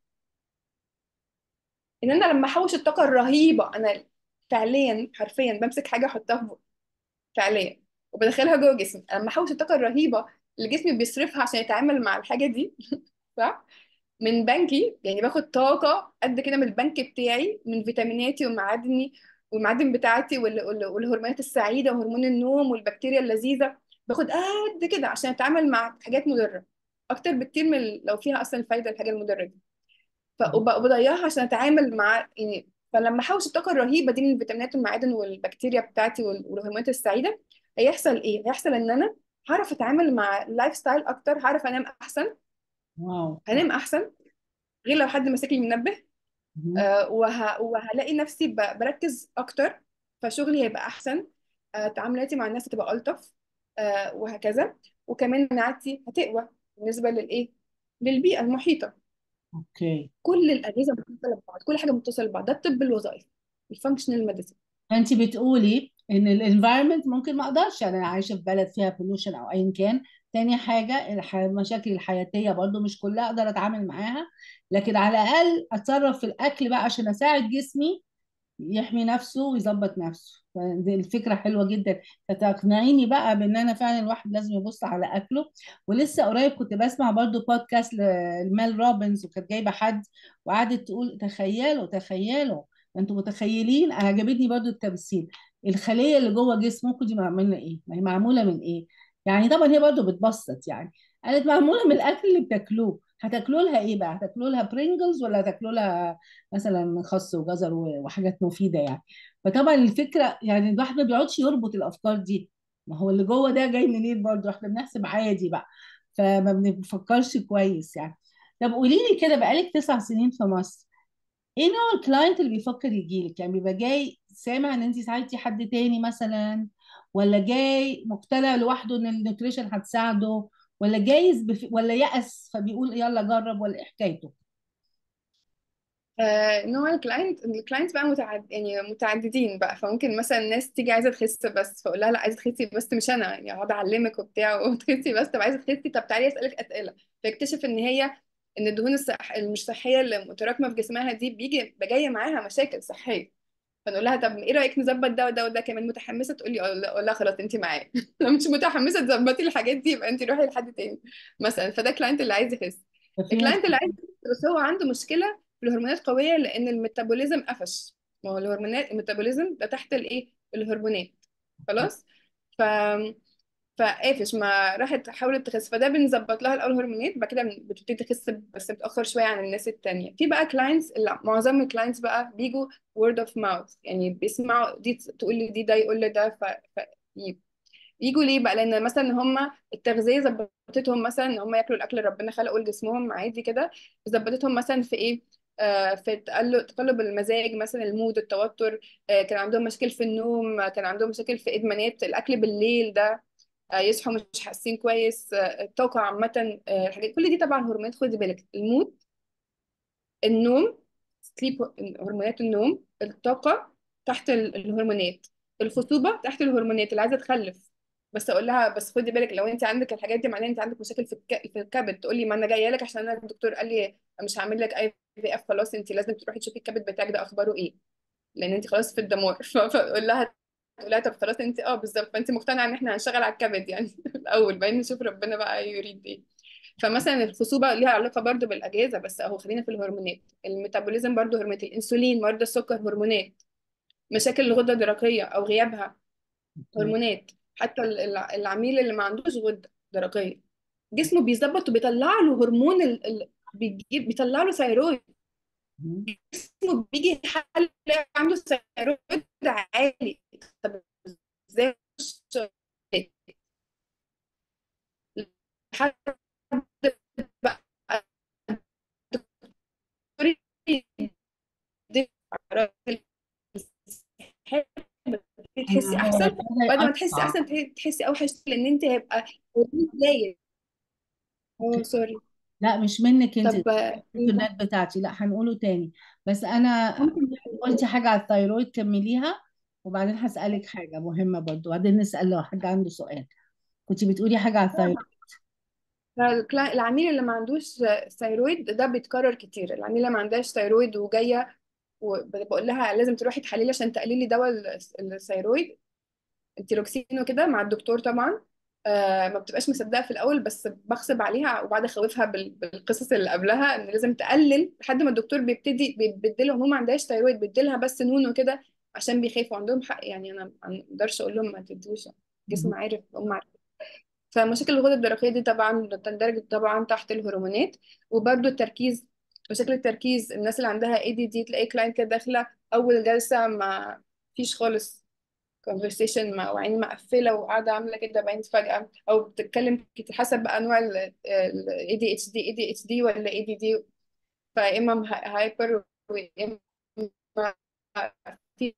ان انا لما احوش الطاقه الرهيبه انا فعليا حرفيا بمسك حاجه احطها في بقي فعليا وبدخلها جوه جسمي لما احوش الطاقه الرهيبه اللي جسمي بيصرفها عشان يتعامل مع الحاجه دي صح من بنكي يعني باخد طاقة قد كده من البنك بتاعي من فيتاميناتي ومعادني والمعادن بتاعتي وال- وال- والهرمونات السعيدة وهرمون النوم والبكتيريا اللذيذة باخد قد كده عشان اتعامل مع حاجات مضرة اكتر بكتير من ال- لو فيها اصلا فايدة الحاجة المضرة دي فبضيعها عشان اتعامل مع يعني فلما احوش الطاقة الرهيبة دي من الفيتامينات والمعادن والبكتيريا بتاعتي وال- والهرمونات السعيدة هيحصل ايه؟ هيحصل ان انا هعرف اتعامل مع اللايف ستايل اكتر هعرف انام احسن واو هنام احسن غير لو حد ماسك لي منبه مهم. آه، وه... وهلاقي نفسي ب... بركز اكتر فشغلي هيبقى احسن آه، تعاملاتي مع الناس هتبقى الطف آه، وهكذا وكمان مناعتي هتقوى بالنسبه للايه للبيئه المحيطه اوكي كل الاجهزه متصله ببعض كل حاجه متصله ببعض ده الطب الوظائفي الفانكشنال ميديسن انت بتقولي ان الانفايرمنت ممكن ما اقدرش يعني انا عايشه في بلد فيها بولوشن او ايا كان تاني حاجه الح- المشاكل الحياتيه برضو مش كلها اقدر اتعامل معاها لكن على الاقل اتصرف في الاكل بقى عشان اساعد جسمي يحمي نفسه ويظبط نفسه فدي الفكرة حلوة جدا فتقنعيني بقى بان انا فعلا الواحد لازم يبص على اكله ولسه قريب كنت بسمع برضو بودكاست لمال روبنز وكانت جايبة حد وقعدت تقول تخيلوا تخيلوا انتوا متخيلين انا عجبتني برضو التمثيل الخلية اللي جوه جسمكم دي معمولة ايه ما هي معمولة من ايه يعني طبعا هي برضو بتبسط يعني قالت معمولة من الاكل اللي بتاكلوه هتاكلوا لها ايه بقى هتاكلوا لها برينجلز ولا هتاكلوا لها مثلا خس وجزر و- وحاجات مفيده يعني فطبعا الفكره يعني الواحد ما بيقعدش يربط الافكار دي ما هو اللي جوه ده جاي منين برضه احنا بنحسب عادي بقى فما بنفكرش كويس يعني طب قولي لي كده بقالك تسع سنين في مصر ايه نوع الكلاينت اللي بيفكر يجيلك يعني بيبقى جاي سامع ان انت ساعدتي حد تاني مثلا ولا جاي مقتنع لوحده ان النيوتريشن هتساعده ولا جايز بف... ولا يأس فبيقول يلا جرب ولا ايه حكايته آه، نوع الكلاينت الكلاينت بقى متعد يعني متعددين بقى فممكن مثلا ناس تيجي عايزه تخس بس فاقول لها لا عايزه تخسي بس مش انا يعني اقعد اعلمك وبتاع وتخسي بس طب عايزه تخسي طب تعالي اسالك اسئله فيكتشف ان هي ان الدهون الصح... المش صحيه اللي متراكمه في جسمها دي بيجي جايه معاها مشاكل صحيه فنقول لها طب ايه رايك نظبط ده وده وده كمان متحمسه تقول لي اه لا أقول لها خلاص انت معايا لو مش متحمسه تظبطي الحاجات دي يبقى انت روحي لحد تاني مثلا فده كلاينت اللي عايز يخس ففي ناس الكلاينت اللي عايز يخس بس هو عنده مشكله في الهرمونات قويه لان الميتابوليزم قفش ما هو الهرمونات الميتابوليزم ده تحت الايه الهرمونات خلاص ف فقافش ما راحت حاولت تخس فده بنظبط لها الاول هرمونات بعد كده بتبتدي تخس بس متاخر شويه عن الناس التانية في بقى كلاينتس معظم الكلاينتس بقى بيجوا word of mouth يعني بيسمعوا دي تقول لي دي ده يقول لي ده ف... ف... يجوا ليه بقى لان مثلا هم التغذيه ظبطتهم مثلا ان هم ياكلوا الاكل اللي ربنا خلقه لجسمهم عادي كده ظبطتهم مثلا في ايه آه في تقلب تقلب المزاج مثلا المود التوتر آه كان عندهم مشاكل في النوم آه كان عندهم مشاكل في ادمانات الاكل بالليل ده آه يصحوا مش حاسين كويس آه الطاقه عامه آه الحاجات كل دي طبعا هرمونات خدي بالك المود النوم سليب هرمونات النوم الطاقه تحت ال- الهرمونات الخصوبه تحت الهرمونات اللي عايزه تخلف بس اقول لها بس خدي بالك لو انت عندك الحاجات دي معناها انت عندك مشاكل في الك... في الكبد تقول لي ما انا جايه لك عشان انا الدكتور قال لي مش هعمل لك اي في اف خلاص انت لازم تروحي تشوفي الكبد بتاعك ده اخباره ايه لان انت خلاص في الدمار ف- فاقول لها تقول لها طب خلاص انت اه بالظبط فانت مقتنعه ان احنا هنشتغل على الكبد يعني الاول بعدين نشوف ربنا بقى يريد ايه فمثلا الخصوبه ليها علاقه برضو بالاجهزه بس اهو خلينا في الهرمونات الميتابوليزم برضو هرمونات الانسولين مرضى السكر هرمونات مشاكل الغده الدرقيه او غيابها هرمونات حتى ال- الع- العميل اللي ما عندوش غده درقيه جسمه بيظبط وبيطلع له هرمون ال... ال... بيجيب بيطلع له ثيرويد مم. جسمه بيجي يحل عنده ثيرويد عالي طب ازاي مش- لحد بقى الدكتور يديك أعراض الصحة، تحسي هو احسن ابتدى بعد ما تحسي يقطع احسن ت- تحسي اوحش لان انت هيبقى هرمون زايد اه سوري لا مش منك انت طب آه، النت بتاعتي لا هنقوله تاني بس انا ممكن قلتي حاجة على الثيرويد كمليها وبعدين هسألك حاجة مهمة برضو وبعدين نسأل لو حد عنده سؤال كنت بتقولي حاجة على الثيرويد فالكلا- العميل اللي ما عندوش ثيرويد ده بيتكرر كتير العميل اللي ما عندهاش ثيرويد وجايه وبقول لها لازم تروحي تحللي عشان تقللي دواء ال- الثيرويد التيروكسين وكده مع الدكتور طبعا آه ما بتبقاش مصدقه في الاول بس بغصب عليها وبعد اخوفها بال- بالقصص اللي قبلها ان لازم تقلل لحد ما الدكتور بيبتدي بيبدلهم هم ما عندهاش ثيرويد بيديلها بس نون وكده عشان بيخافوا عندهم حق يعني انا ما اقدرش اقول لهم ما تدوش جسم عارف هم عارفين فمشاكل الغدة الدرقية دي طبعا تندرج طبعا تحت الهرمونات وبرده التركيز مشاكل التركيز الناس اللي عندها اي دي دي تلاقي كلاينت كده داخلة أول جلسة ما فيش خالص conversation مع وعين مقفلة وقاعدة عاملة كده بعدين فجأة أو بتتكلم كتير حسب بقى أنواع ال ال ADHD ADHD ولا ADD فيا إما هايبر ويا إما في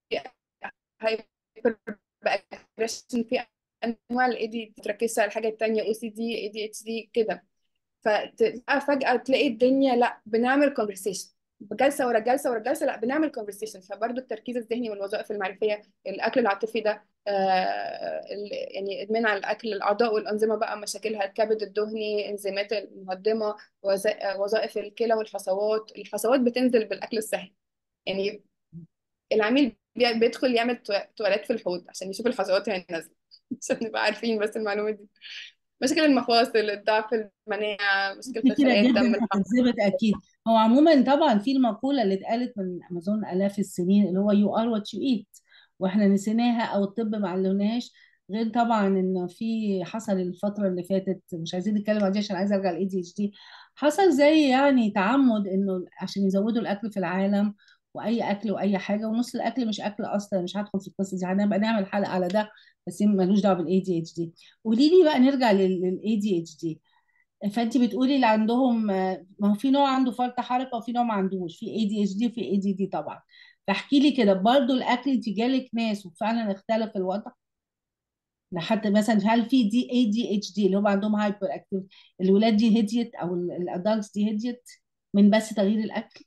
هايبر باجريشن في انواع الاي دي تركز على الحاجه التانية او سي دي اي دي اتش دي كده فتبقى فجاه تلاقي الدنيا لا بنعمل كونفرسيشن جلسه ورا جلسه ورا جلسه لا بنعمل كونفرسيشن فبرضه التركيز الذهني والوظائف المعرفيه الاكل العاطفي ده آه ال- يعني ادمان على الاكل الاعضاء والانظمه بقى مشاكلها الكبد الدهني انزيمات المهضمه وظ- وظائف الكلى والحصوات الحصوات بتنزل بالاكل الصحي يعني العميل بي- بيدخل يعمل تو- تواليت في الحوض عشان يشوف الحصوات وهي نازله عشان نبقى عارفين بس المعلومه دي مشاكل المفاصل الضعف المناعه مشاكل في كتيرة خلايا جدا الدم الحمراء هتتظبط أكيد هو عموما طبعا في المقولة اللي اتقالت من أمازون آلاف السنين اللي هو you are what you eat واحنا نسيناها أو الطب ما علمناهاش غير طبعا إن في حصل الفترة اللي فاتت مش عايزين نتكلم عن دي عشان عايزة أرجع لإي دي اتش دي حصل زي يعني تعمد إنه عشان يزودوا الأكل في العالم وأي أكل وأي حاجة ونص الأكل مش أكل أصلا مش هدخل في القصة دي هنبقى نعمل حلقة على ده بس ملوش دعوة بالاي دي اتش دي قولي لي بقى نرجع للاي دي اتش دي فانت بتقولي اللي عندهم آه، ما هو في نوع عنده فرط حركه وفي نوع ما عندوش في اي دي اتش دي وفي اي دي دي طبعا فاحكي لي كده برضو الاكل انت جالك ناس وفعلا اختلف الوضع لحد مثلا هل في دي اي دي اتش دي اللي هم عندهم هايبر اكتيف الولاد دي هديت او الادلتس دي هديت من بس تغيير الاكل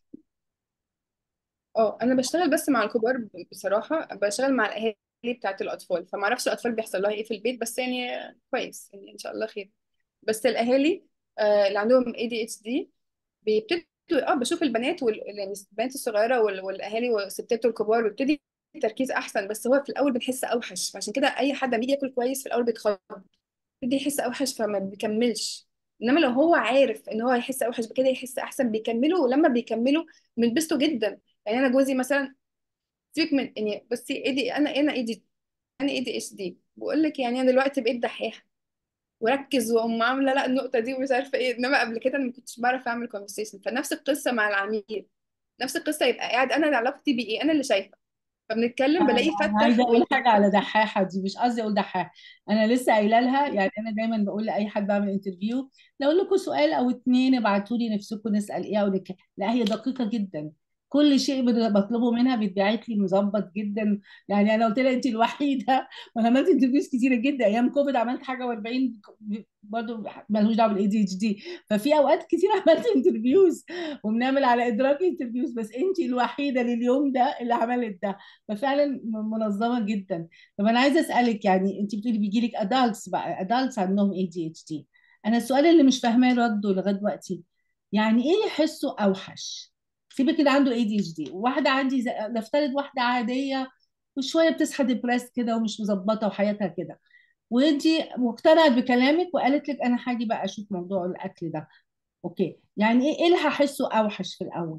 اه انا بشتغل بس مع الكبار ب- بصراحه بشتغل مع الاهالي بتاعت الاطفال فما اعرفش الاطفال بيحصل لها ايه في البيت بس يعني كويس يعني ان شاء الله خير بس الاهالي آه، اللي عندهم اي دي اتش دي بيبتدوا اه بشوف البنات وال... يعني البنات الصغيره وال... والاهالي والستات والكبار بيبتدي التركيز احسن بس هو في الاول بنحس اوحش فعشان كده اي حد لما يجي ياكل كويس في الاول بيتخض يبتدي يحس اوحش فما بيكملش انما لو هو عارف ان هو هيحس اوحش بكده يحس احسن بيكمله ولما بيكملوا بنبسطوا جدا يعني انا جوزي مثلا سيبك من يعني بصي ايه دي انا انا ايه دي انا ايه دي اتش دي بقول لك يعني انا دلوقتي بقيت دحيحه وركز واقوم عامله لا النقطه دي ومش عارفه ايه انما قبل كده انا ما كنتش بعرف اعمل كونفرسيشن فنفس القصه مع العميل نفس القصه يبقى قاعد انا علاقتي بيه ايه انا اللي شايفه فبنتكلم بلاقيه انا فتح عايزه اقول حاجه على ويتكلم دحاحه دي مش قصدي اقول دحاح انا لسه قايله لها يعني انا دايما بقول لاي حد بعمل انترفيو لو اقول لكم سؤال او اتنين ابعتوا لي نفسكم نسال ايه او نك... لا هي دقيقه جدا كل شيء بد- بطلبه منها بيتبعت لي مظبط جدا يعني انا قلت لها انت الوحيده وانا عملت انترفيوز كتيره جدا ايام كوفيد عملت حاجه و40 برضه ملوش دعوه بالاي دي اتش دي ففي اوقات كتير عملت انترفيوز وبنعمل على ادراك انترفيوز بس انت الوحيده لليوم ده اللي عملت ده ففعلا م- منظمه جدا طب انا عايزه اسالك يعني انت بتقولي بيجي لك ادالتس بقى ادالتس عندهم اي دي اتش دي انا السؤال اللي مش فاهماه رده لغايه دلوقتي يعني ايه يحسوا اوحش سيبك كده عنده اي دي اتش دي واحده عندي زي- نفترض واحده عاديه وشويه بتصحى ديبريس كده ومش مظبطه وحياتها كده وانتي مقتنعه بكلامك وقالت لك انا هاجي بقى اشوف موضوع الاكل ده اوكي يعني ايه ايه اللي هحسه اوحش في الاول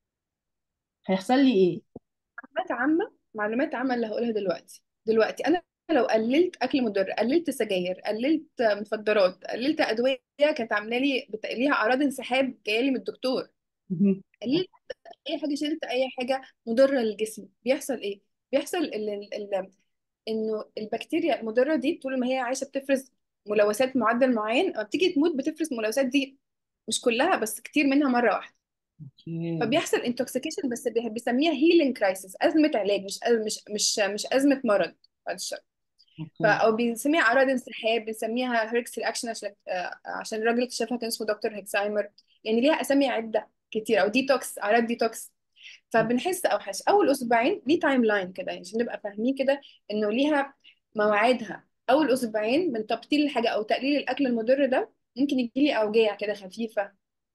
هيحصل لي ايه معلومات عامه معلومات عامه اللي هقولها دلوقتي دلوقتي انا لو قللت اكل مضر قللت سجاير قللت مخدرات قللت ادويه كانت عامله لي بت- ليها اعراض انسحاب جايه لي من الدكتور مهم. قللت اي حاجه شلت اي حاجه مضره للجسم بيحصل ايه بيحصل ال ال ال انه البكتيريا المضره دي طول ما هي عايشه بتفرز ملوثات معدل معين لما بتيجي تموت بتفرز الملوثات دي مش كلها بس كتير منها مره واحده اوكي فبيحصل انتوكسيكيشن بس بي- بيسميها هيلينج كرايسيس ازمه علاج مش مش مش مش ازمه مرض بعد الشر ف اوكي او بنسميها اعراض انسحاب بنسميها هيركس رياكشن عشان آه، عشان الراجل اكتشفها كان اسمه دكتور هيكسايمر يعني ليها اسامي عده كتير او ديتوكس اعراض ديتوكس فبنحس اوحش اول اسبوعين ليه تايم لاين كده يعني عشان نبقى فاهمين كده انه ليها مواعيدها اول اسبوعين من تبطيل الحاجه او تقليل الاكل المضر ده ممكن يجي لي اوجاع كده خفيفه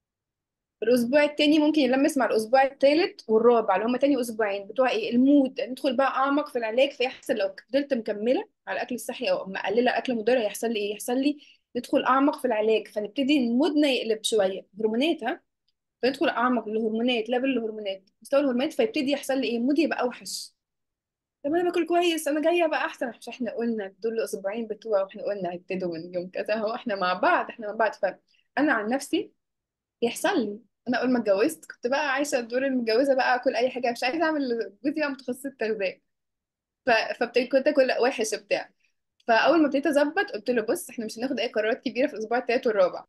الاسبوع التاني ممكن يلمس مع الاسبوع التالت والرابع اللي هم تاني اسبوعين بتوع ايه المود ندخل بقى اعمق في العلاج فيحصل لو فضلت مكمله على الاكل الصحي او مقلله اكل مضر هيحصل لي ايه يحصل لي ندخل اعمق في العلاج فنبتدي مودنا يقلب شويه هرمونات ها فندخل اعمق الهرمونات ليفل الهرمونات مستوى الهرمونات فيبتدي يحصل لي ايه مودي يبقى اوحش طب انا باكل كويس انا جايه بقى احسن مش احنا قلنا دول الاسبوعين بتوع واحنا قلنا هيبتدوا من يوم كذا هو احنا مع بعض احنا مع بعض فانا عن نفسي يحصل لي انا اول ما اتجوزت كنت بقى عايشه الدور المتجوزه بقى اكل اي حاجه مش عايزه اعمل جوزي بقى متخصص تغذيه ف... فابتديت كنت اكل وحش وبتاع فاول ما ابتديت اظبط قلت له بص احنا مش هناخد اي قرارات كبيره في الاسبوع الثالث والرابع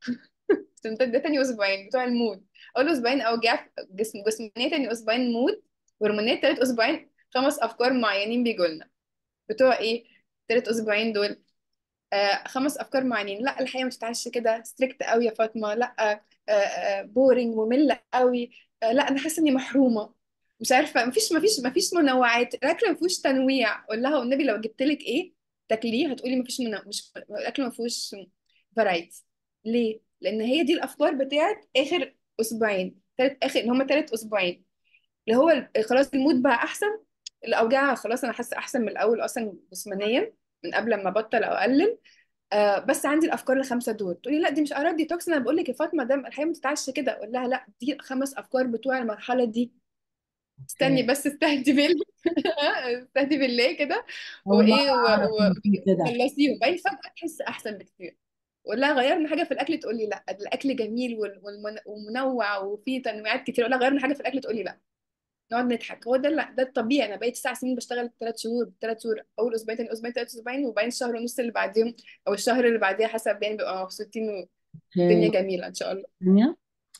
ده تاني اسبوعين بتوع المود اول اسبوعين اوجاع في جسم جسمانيا تاني اسبوعين مود هرمونات تالت اسبوعين خمس افكار معينين بيجوا لنا بتوع ايه تالت اسبوعين دول آه خمس افكار معينين لا الحياه ما تتعش كده ستريكت قوي يا فاطمه لا آه آه بورينج ممله قوي آه لا انا حاسه اني محرومه مش عارفه مفيش مفيش مفيش منوعات الاكل ما فيهوش تنويع قول لها والنبي لو جبت لك ايه تاكليه هتقولي مفيش منو... مش الاكل ما فيهوش فرايتي ليه لان هي دي الافكار بتاعت اخر اسبوعين تالت اخر اللي هم تالت اسبوعين اللي هو ال- خلاص المود بقى احسن الاوجاع خلاص انا حاسه احسن من الاول اصلا جسمانيا من قبل ما ابطل او اقلل آه بس عندي الافكار الخمسه دول تقولي لا دي مش اعراض ديتوكس انا بقول لك يا فاطمه ده الحياه ما تتعش كده اقول لها لا دي خمس افكار بتوع المرحله دي استني اوكي بس استهدي بالله استهدي بالله كده اول مره وايه و- اعرف و- ان في كده وخلصيهم بعدين فجاه تحس احسن بكتير اقول لها غيرنا حاجه في الاكل تقول لي لا الاكل جميل وال- والمن- ومنوع وفيه تنويعات كتير اقول لها غيرنا حاجه في الاكل تقول لي لا نقعد نضحك هو ده اللي- ده الطبيعي انا بقيت تسع سنين بشتغل ثلاث شهور ثلاث شهور اول اسبوعين تاني اسبوعين ثلاث اسبوعين وبعدين الشهر ونص اللي بعديهم او الشهر اللي بعديها حسب يعني بيبقى مبسوطين والدنيا اوكي جميله ان شاء الله ثانية.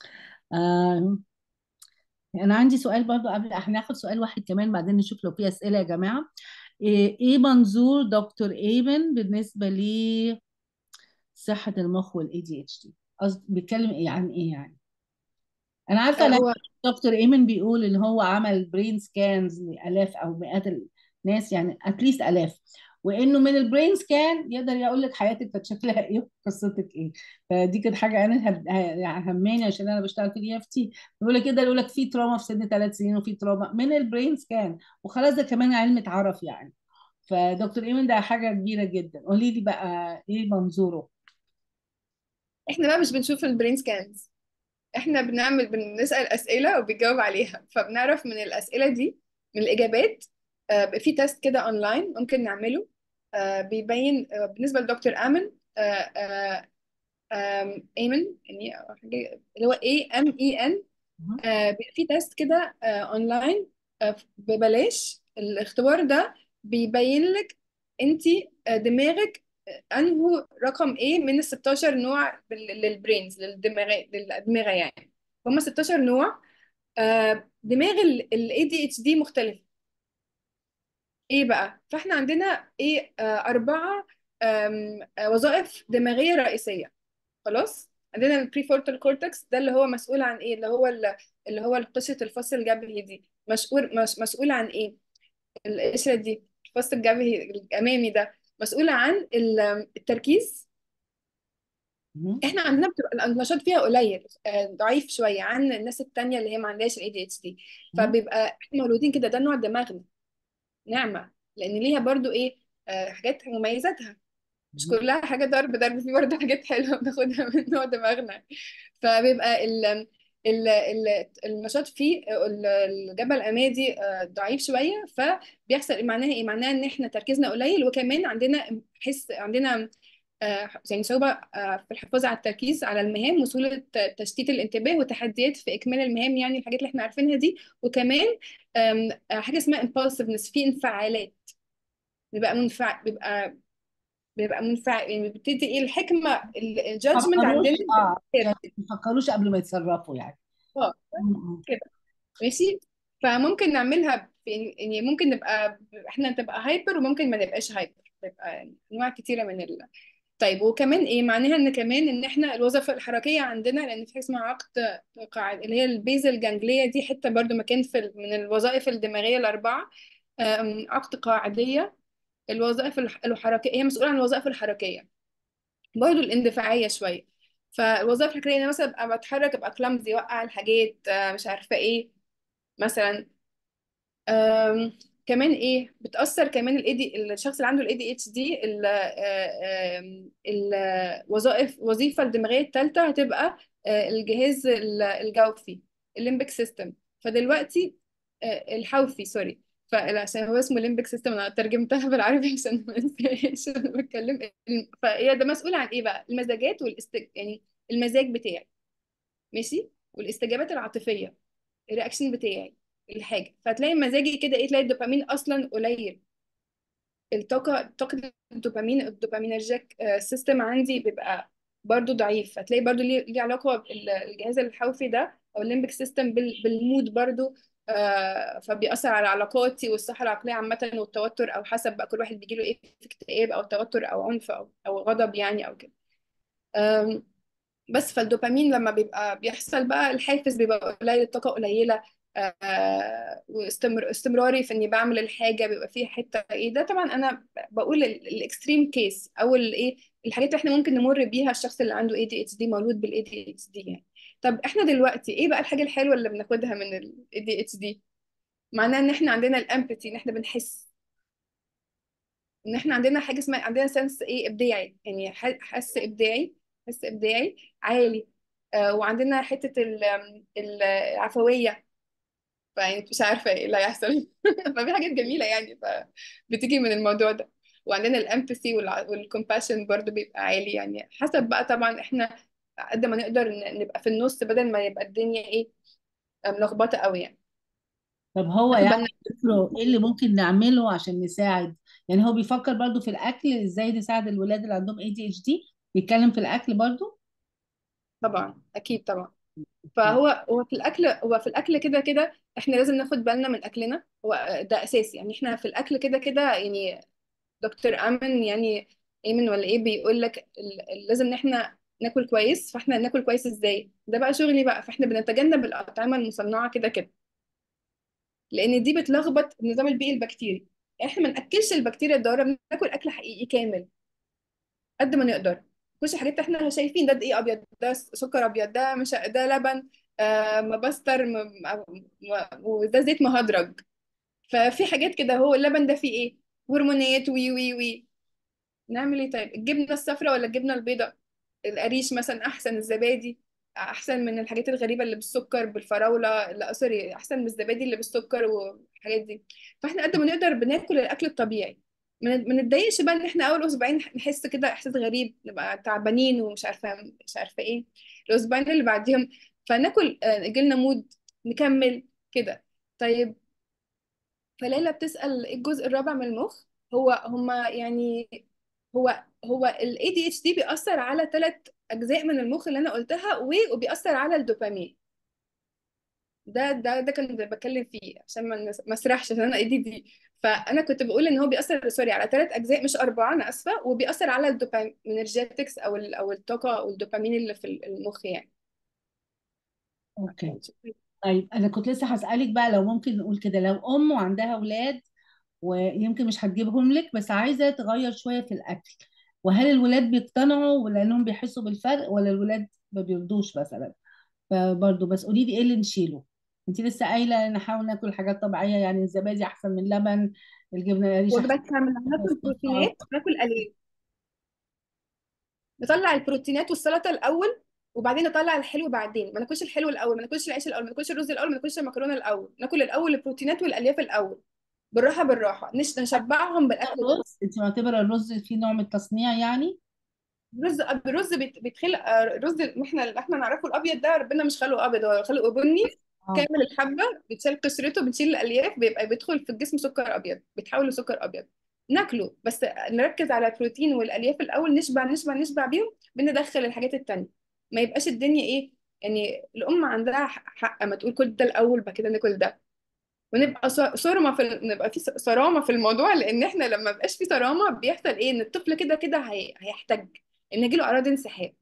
آه انا عندي سؤال برضو قبل هناخد سؤال واحد كمان بعدين نشوف لو في اسئله يا جماعه ايه إيه منظور دكتور ايمن بالنسبه لصحه المخ والاي دي اتش دي قصد بيتكلم ايه عن ايه يعني انا عارفه آه انا هو دكتور ايمن بيقول ان هو عمل برين سكانز لالاف او مئات الناس يعني اتليست الاف وانه من البرين سكان يقدر يقول لك حياتك كانت شكلها ايه وقصتك ايه فدي كانت حاجه انا هب- ه- يعني هماني عشان انا بشتغل في الاي اف تي بيقول لك كده يقول لك في تروما في سن ثلاث سنين وفي تروما من البرين سكان وخلاص ده كمان علم اتعرف يعني فدكتور ايمن ده حاجه كبيره جدا قولي لي بقى ايه منظوره احنا بقى مش بنشوف البرين سكانز احنا بنعمل بنسأل أسئلة وبيجاوب عليها فبنعرف من الأسئلة دي من الإجابات آه، بيبقى في تيست كده أونلاين ممكن نعمله آه، بيبين آه، بالنسبة لدكتور آمن آه، آه، آم، ايمن يعني أو حاجة اللي هو اي ام اي ان مهم. بيبقى في تيست كده آه، اونلاين آه، ببلاش الاختبار ده بيبين لك انت دماغك آه، انه رقم ايه من ال 16 نوع بال- للبرينز للدماغ للأدمغة يعني هم 16 نوع آه، دماغ ال ADHD مختلف ايه بقى فاحنا عندنا ايه آه، أربعة آم، آه، وظائف دماغية رئيسية خلاص عندنا البريفورتال كورتكس ده اللي هو مسؤول عن ايه اللي هو ال- اللي هو قشرة الفص الجبهي دي مسؤول مش مسؤول عن ايه القشرة دي الفص الجبهي الأمامي ده مسؤول عن ال- التركيز مهم. احنا عندنا بتبقى النشاط فيها قليل آه، ضعيف شوية عن الناس التانية اللي هي ما عندهاش ال ADHD مهم. فبيبقى احنا مولودين كده ده نوع دماغنا نعمة لأن ليها برضو ايه آه، حاجات مميزاتها مش مهم. كلها حاجة ضرب ضرب في برضه حاجات حلوة بناخدها من نوع دماغنا فبيبقى ال ال ال النشاط فيه ال- الجبهة الأمامية آه، ضعيف شوية فبيحصل معناها إيه؟ معناها إن إحنا تركيزنا قليل وكمان عندنا حس عندنا آه، يعني صعوبة آه، في الحفاظ على التركيز على المهام وسهولة تشتيت الانتباه وتحديات في إكمال المهام يعني الحاجات اللي إحنا عارفينها دي وكمان آم، آه، حاجة اسمها impulsiveness في انفعالات بيبقى منفع بيبقى بيبقى منفع يعني بتدي ايه الحكمه الجادجمنت فكروش عندنا اه يعني ما يفكروش قبل ما يتصرفوا يعني اه مم. كده ماشي فممكن نعملها في يعني ممكن نبقى احنا تبقى هايبر وممكن ما نبقاش هايبر بيبقى يعني انواع كتيره من ال... طيب وكمان ايه معناها ان كمان ان احنا الوظائف الحركيه عندنا لان في حاجه اسمها عقد قاعد اللي هي البيزل جانجليا دي حته برضو مكان في ال- من الوظائف الدماغيه الاربعه أم، عقد قاعديه الوظائف الح- الحركيه هي مسؤوله عن الوظائف الحركيه برضه الاندفاعية شوية فالوظائف الفكرية أنا مثلا أبقى بتحرك أبقى كلامزي أوقع الحاجات آه، مش عارفة إيه مثلا أم، كمان إيه بتأثر كمان ال AD الشخص اللي عنده ال ADHD ال- آه، آم، الوظائف الوظيفة الدماغية الثالثة هتبقى آه، الجهاز ال- الجوفي الليمبك سيستم فدلوقتي آه، الحوفي سوري فعشان هو اسمه ليمبك سيستم انا ترجمتها بالعربي عشان ما انساش انا بتكلم فهي ده مسؤول عن ايه بقى المزاجات والاست يعني المزاج بتاعي ماشي والاستجابات العاطفيه الرياكشن بتاعي الحاجه فتلاقي مزاجي كده ايه تلاقي الدوبامين اصلا قليل الطاقه طاقه الدوبامين الدوبامينرجيك سيستم عندي بيبقى برضو ضعيف فتلاقي برضو ليه ليه علاقه بالجهاز الحوفي ده او الليمبك سيستم بالمود برضو آه، فبيأثر على علاقاتي والصحة العقلية عامة والتوتر أو حسب بقى كل واحد بيجيله إيه في اكتئاب أو توتر أو عنف أو أو غضب يعني أو كده أم، بس فالدوبامين لما بيبقى بيحصل بقى الحافز بيبقى قليل الطاقة قليلة آه واستمر استمراري في اني بعمل الحاجة بيبقى فيه حتة ايه ده طبعا انا بقول الاكستريم كيس او الايه الحاجات اللي احنا ممكن نمر بيها الشخص اللي عنده ADHD مولود بال ADHD يعني طب احنا دلوقتي ايه بقى الحاجة الحلوة اللي بناخدها من ال ADHD معناه ان احنا عندنا الامباثي ان احنا بنحس ان احنا عندنا حاجة اسمها عندنا سنس ايه ابداعي يعني ح- حس ابداعي حس ابداعي عالي آه وعندنا حتة ال- ال- العفوية فيعني مش عارفة ايه اللي هيحصل ففي حاجات جميلة يعني فبتيجي من الموضوع ده وعندنا الامباثي والكومباشن برضو بيبقى عالي يعني حسب بقى طبعا احنا قد ما نقدر ن- نبقى في النص بدل ما يبقى الدنيا ايه ملخبطة قوي يعني طب هو ناخد يعني بالنا فكره ايه اللي ممكن نعمله عشان نساعد يعني هو بيفكر برضو في الاكل ازاي نساعد الولاد اللي عندهم اي دي اتش دي بيتكلم في الاكل برضو طبعا اكيد طبعا فهو هو في الاكل هو في الاكل كده كده احنا لازم ناخد بالنا من اكلنا هو ده اساسي يعني احنا في الاكل كده كده يعني دكتور امن يعني ايمن ولا ايه بيقول لك ال- ال- لازم ان احنا ناكل كويس فاحنا ناكل كويس ازاي ده بقى شغلي بقى فاحنا بنتجنب الاطعمه المصنعه كده كده لان دي بتلخبط النظام البيئي البكتيري يعني احنا ما ناكلش البكتيريا الضاره بناكل اكل حقيقي كامل قد ما نقدر مش حاجات احنا شايفين ده دقيق ابيض ده سكر ابيض ده مش ده لبن آه مبستر م- م- م- وده زيت مهدرج ففي حاجات كده هو اللبن ده فيه ايه هرمونات وي وي وي نعمل ايه طيب الجبنه الصفراء ولا الجبنه البيضاء القريش مثلا احسن الزبادي احسن من الحاجات الغريبه اللي بالسكر بالفراوله لا سوري احسن من الزبادي اللي بالسكر والحاجات دي فاحنا قد ما نقدر بناكل الاكل الطبيعي ما ما نتضايقش بقى ان احنا اول اسبوعين نحس كده احساس غريب نبقى تعبانين ومش عارفه مش عارفه ايه الاسبوعين اللي بعديهم فناكل آه، يجيلنا مود نكمل كده طيب فليلى بتسأل ايه الجزء الرابع من المخ هو هما يعني هو هو ال ADHD بيأثر على ثلاث أجزاء من المخ اللي أنا قلتها و- وبيأثر على الدوبامين ده ده ده كان بتكلم فيه عشان ما نس- ما اسرحش عشان انا ايدي دي فانا كنت بقول ان هو بيأثر سوري على ثلاث اجزاء مش اربعه انا اسفه وبيأثر على الدوبامينرجيتكس او ال او الطاقه او الدوبامين اللي في المخ يعني اوكي طيب انا كنت لسه هسألك بقى لو ممكن نقول كده لو ام وعندها اولاد ويمكن مش هتجيبهم لك بس عايزه تغير شويه في الاكل وهل الولاد بيقتنعوا لانهم بيحسوا بالفرق ولا الولاد ما بيرضوش مثلا فبرضه بس قولي لي ايه اللي نشيله انت لسه قايله نحاول ناكل حاجات طبيعيه يعني الزبادي احسن من اللبن الجبنه القريش احسن وجبات كامله من ناكل السلطات بروتينات ناكل الياف نطلع البروتينات والسلطه الاول وبعدين نطلع الحلو بعدين ما ناكلش الحلو الاول ما ناكلش العيش الاول ما ناكلش الرز الاول ما ناكلش المكرونه الاول ناكل الاول البروتينات والالياف الاول بالراحه بالراحه نش- نشبعهم بالاكل ده الرز انت معتبره الرز فيه نوع من التصنيع يعني الرز الرز بيت- بيتخلق آه، الرز اللي احنا اللي احنا نعرفه الابيض ده ربنا مش خلقه ابيض هو خلقه بني اه كامل الحبه بتشيل قشرته بنشيل الالياف بيبقى بيدخل في الجسم سكر ابيض بيتحول لسكر ابيض ناكله بس نركز على البروتين والالياف الاول نشبع نشبع نشبع بيهم بندخل الحاجات التانية ما يبقاش الدنيا ايه يعني الام عندها حق ما تقول كل ده الاول بعد كده ناكل ده ونبقى ص- صرمة في ال- نبقى في ص- صرامة في الموضوع لأن احنا لما مبقاش في صرامة بيحصل ايه إن الطفل كده كده هي... هيحتاج إن يجيله أعراض انسحاب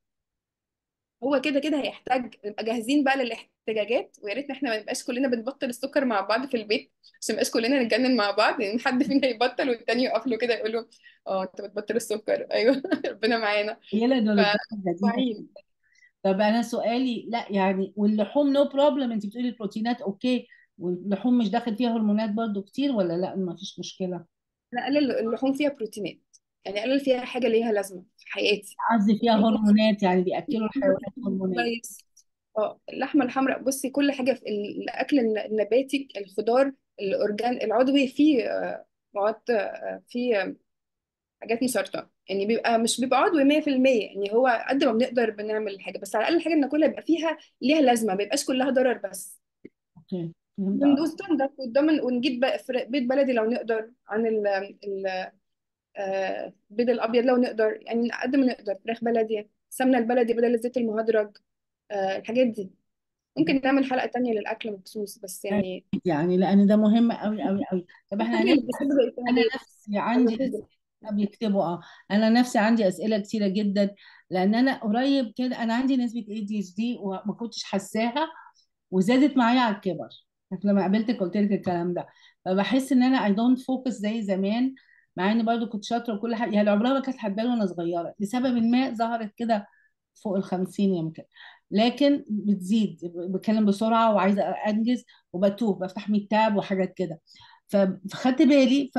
هو كده كده هيحتاج نبقى جاهزين بقى للاحتجاجات ويا ريت احنا ما نبقاش كلنا بنبطل السكر مع بعض في البيت عشان ما نبقاش كلنا نتجنن مع بعض لأن حد فينا يبطل والتاني يقف له كده يقول له اه انت بتبطل السكر ايوه ربنا معانا قليله دول الجمله دي فواعيين طب انا سؤالي لا يعني واللحوم نو بروبلم انت بتقولي البروتينات اوكي واللحوم مش داخل فيها هرمونات برضو كتير ولا لا ما فيش مشكله نقلل اللحوم فيها بروتينات يعني اقلل فيها حاجة ليها لازمة في حياتي قصدي فيها هرمونات يعني بياكلوا الحيوانات هرمونات كويس اه اللحمه الحمراء بصي كل حاجه في الاكل الن- النباتي الخضار الاورجان العضوي فيه آه، مواد آه، فيه آه، حاجات مسرطنه يعني بيبقى مش بيبقى عضوي 100% يعني هو قد ما بنقدر بنعمل الحاجه بس على الاقل الحاجه ناكلها يبقى فيها ليها لازمه ما يبقاش كلها ضرر بس اوكي فهمت وندوس ده قدام ونجيب بقى فر- بيض بلدي لو نقدر عن ال ال- آه، البيض الابيض لو نقدر يعني قد ما نقدر فراخ بلدي السمنه البلدي بدل الزيت المهدرج آه، الحاجات دي ممكن نعمل حلقة تانية للأكل مخصوص بس يعني يعني لان ده مهم قوي قوي قوي طب احنا الأكل هنبدا اللي بيسبب انا التهابات نفسي عندي الوحيدة أسئلة بيكتبوا اه انا نفسي عندي اسئله كتيره جدا لان انا قريب كده انا عندي نسبه اي دي اتش دي وما كنتش حاساها وزادت معايا على الكبر لما قابلتك قلت لك الكلام ده فبحس ان انا اي دونت فوكس زي زمان مع اني برضو كنت شاطره وكل حاجه يعني عمرها ما كانت حبالي وانا صغيره لسبب ما ظهرت كده فوق الخمسين يمكن لكن بتزيد بتكلم بسرعه وعايزه انجز وبتوه بفتح 100 تاب وحاجات كده ف- فخدت بالي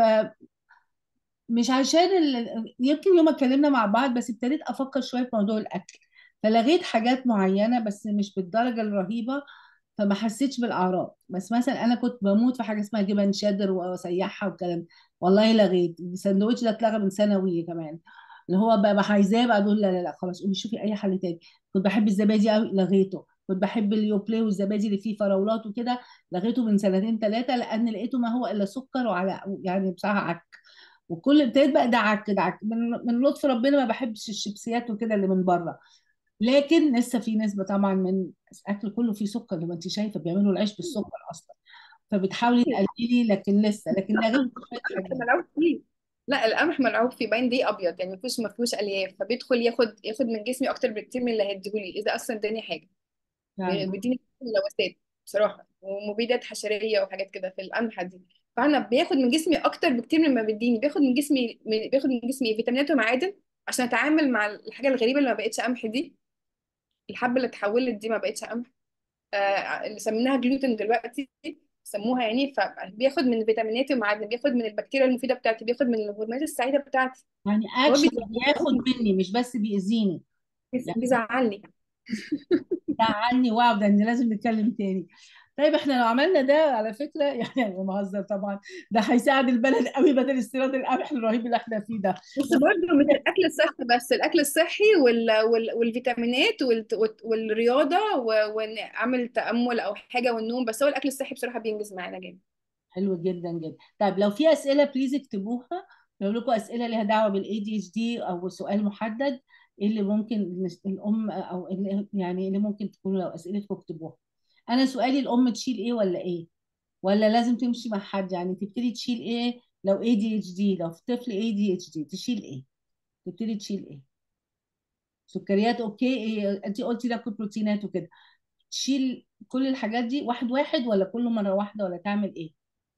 مش عشان ال... يمكن يوم اتكلمنا مع بعض بس ابتديت افكر شويه في موضوع الاكل فلغيت حاجات معينه بس مش بالدرجه الرهيبه فما حسيتش بالاعراض بس مثلا انا كنت بموت في حاجه اسمها جبن شيدر واسيحها والكلام والله لغيت الساندوتش ده اتلغى من ثانوي كمان اللي هو بقى عايزاه بقى اقول لا لا لا خلاص قومي شوفي اي حل تاني كنت بحب الزبادي قوي لغيته كنت بحب اليوبلي والزبادي اللي فيه فراولات وكده لغيته من سنتين ثلاثه لان لقيته ما هو الا سكر وعلى يعني بصراحه عك وكل ابتديت بقى دعك دعك من من لطف ربنا ما بحبش الشيبسيات وكده اللي من بره لكن لسه في نسبه طبعا من الاكل كله فيه سكر زي ما انت شايفه بيعملوا العيش بالسكر اصلا فبتحاولي تقللي لكن لسه لكن لغيت شويه القمح حاجات ملعوب فيه لا القمح ملعوب فيه باين دي أبيض يعني مفيهوش مفيهوش ألياف فبيدخل ياخد ياخد من جسمي أكتر بكتير من اللي هيديهولي إذا أصلا اداني حاجة فعلا بيديني لوثات بصراحة ومبيدات حشرية وحاجات كده في القمحة دي فانا بياخد من جسمي اكتر بكتير مما بيديني بياخد من جسمي من بياخد من جسمي فيتامينات ومعادن عشان اتعامل مع الحاجه الغريبه اللي ما بقتش قمح دي الحبه اللي اتحولت دي ما بقتش قمح آه اللي سميناها جلوتين دلوقتي سموها يعني فبياخد من فيتامينات ومعادن بياخد من البكتيريا المفيده بتاعتي بياخد من الهرمونات السعيده بتاعتي يعني هو اكشن بيزعلني بياخد مني مش بس بيأذيني يعني بيزعلني ده عني واو ده إن لازم نتكلم تاني طيب احنا لو عملنا ده على فكره يعني انا بهزر طبعا ده هيساعد البلد قوي بدل استيراد القمح الرهيب اللي احنا فيه ده بس برضه مش الاكل الصحي بس الاكل الصحي وال... وال... والفيتامينات وال... والرياضه و... واعمل تامل او حاجه والنوم بس هو الاكل الصحي بصراحه بينجز معانا جامد حلو جدا جدا طيب لو في اسئله بليز اكتبوها لو لكم اسئله ليها دعوه بالاي دي اتش دي او سؤال محدد ايه اللي ممكن نس- الام او اللي يعني اللي ممكن تكون لو اسئلتكم اكتبوها انا سؤالي الام تشيل ايه ولا ايه ولا لازم تمشي مع حد يعني تبتدي تشيل ايه لو اي دي اتش دي لو في طفل اي دي اتش دي تشيل ايه تبتدي تشيل ايه سكريات اوكي إيه؟ انت قلتي ناكل بروتينات وكده تشيل كل الحاجات دي واحد واحد ولا كل مره واحده ولا تعمل ايه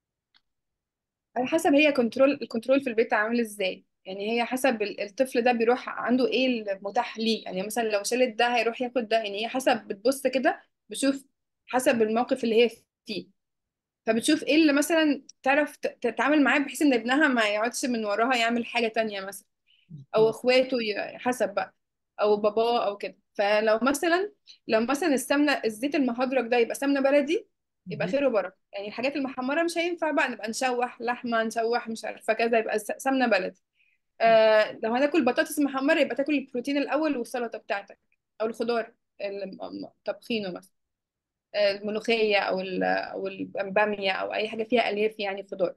على حسب هي كنترول الكنترول في البيت عامل ازاي يعني هي حسب ال- الطفل ده بيروح عنده ايه المتاح ليه يعني مثلا لو شالت ده هيروح ياخد ده يعني هي حسب بتبص كده بشوف حسب الموقف اللي هي فيه فبتشوف ايه اللي مثلا تعرف ت- تتعامل معاه بحيث ان ابنها ما يقعدش من وراها يعمل حاجة تانية مثلا او اخواته ي- حسب بقى او باباه او كده فلو مثلا لو مثلا السمنه الزيت المهدرج ده يبقى سمنه بلدي يبقى خير وبركه يعني الحاجات المحمره مش هينفع بقى نبقى نشوح لحمه نشوح مش عارفه كذا يبقى س- سمنه بلدي آه لو هناكل بطاطس محمره يبقى تاكل البروتين الاول والسلطه بتاعتك او الخضار اللي م- م- طبخينه مثلا آه، الملوخيه او ال- او الباميه او اي حاجه فيها الياف يعني خضار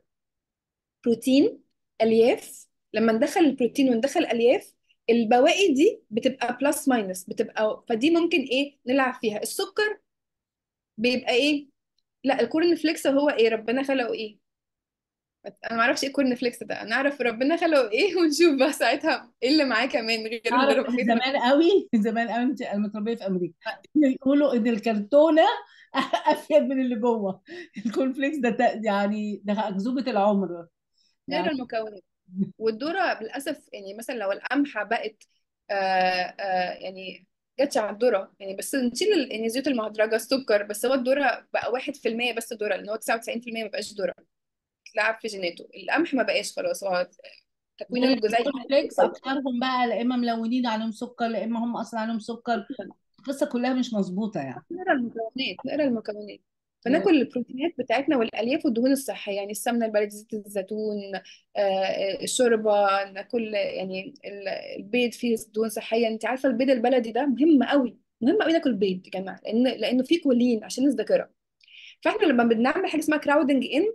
بروتين الياف لما ندخل البروتين وندخل الياف البواقي دي بتبقى بلس ماينس بتبقى فدي ممكن ايه نلعب فيها السكر بيبقى ايه لا الكورن فليكس هو ايه ربنا خلقه ايه انا ما اعرفش ايه الكورن فليكس ده انا اعرف ربنا خلقه ايه ونشوف بقى ساعتها ايه اللي معاه كمان غير اللي اعرف ربنا من زمان قوي من زمان قوي انت انا متربيه في امريكا إن يقولوا ان الكرتونه افيد من اللي جوه الكورن فليكس ده ت- يعني ده اكذوبه العمر غير يعني المكونات والذرة للأسف يعني مثلا لو القمحة بقت آه آه يعني جاتش على الذرة يعني بس نشيل ال- يعني الزيوت المهدرجة السكر بس هو الذرة بقى واحد في المية بس ذرة لأن هو تسعة وتسعين في المية ما بقاش ذرة اتلعب في جيناته القمح ما بقاش خلاص هو تكوينه الغذائي الكورن فليكس اكثرهم بقى لا اما ملونين عليهم سكر لا اما هم اصلا عليهم سكر القصه كلها مش مظبوطه يعني نقرا المكونات نقرا المكونات فناكل البروتينات بتاعتنا والالياف والدهون الصحيه يعني السمنه البلدي زيت الزيتون آه، الشوربه ناكل يعني ال- البيض فيه دهون صحيه انت عارفه البيض البلدي ده مهم قوي مهم قوي ناكل بيض يا جماعه لان لانه فيه كولين عشان الذاكره فاحنا لما بنعمل حاجه اسمها كراودنج ان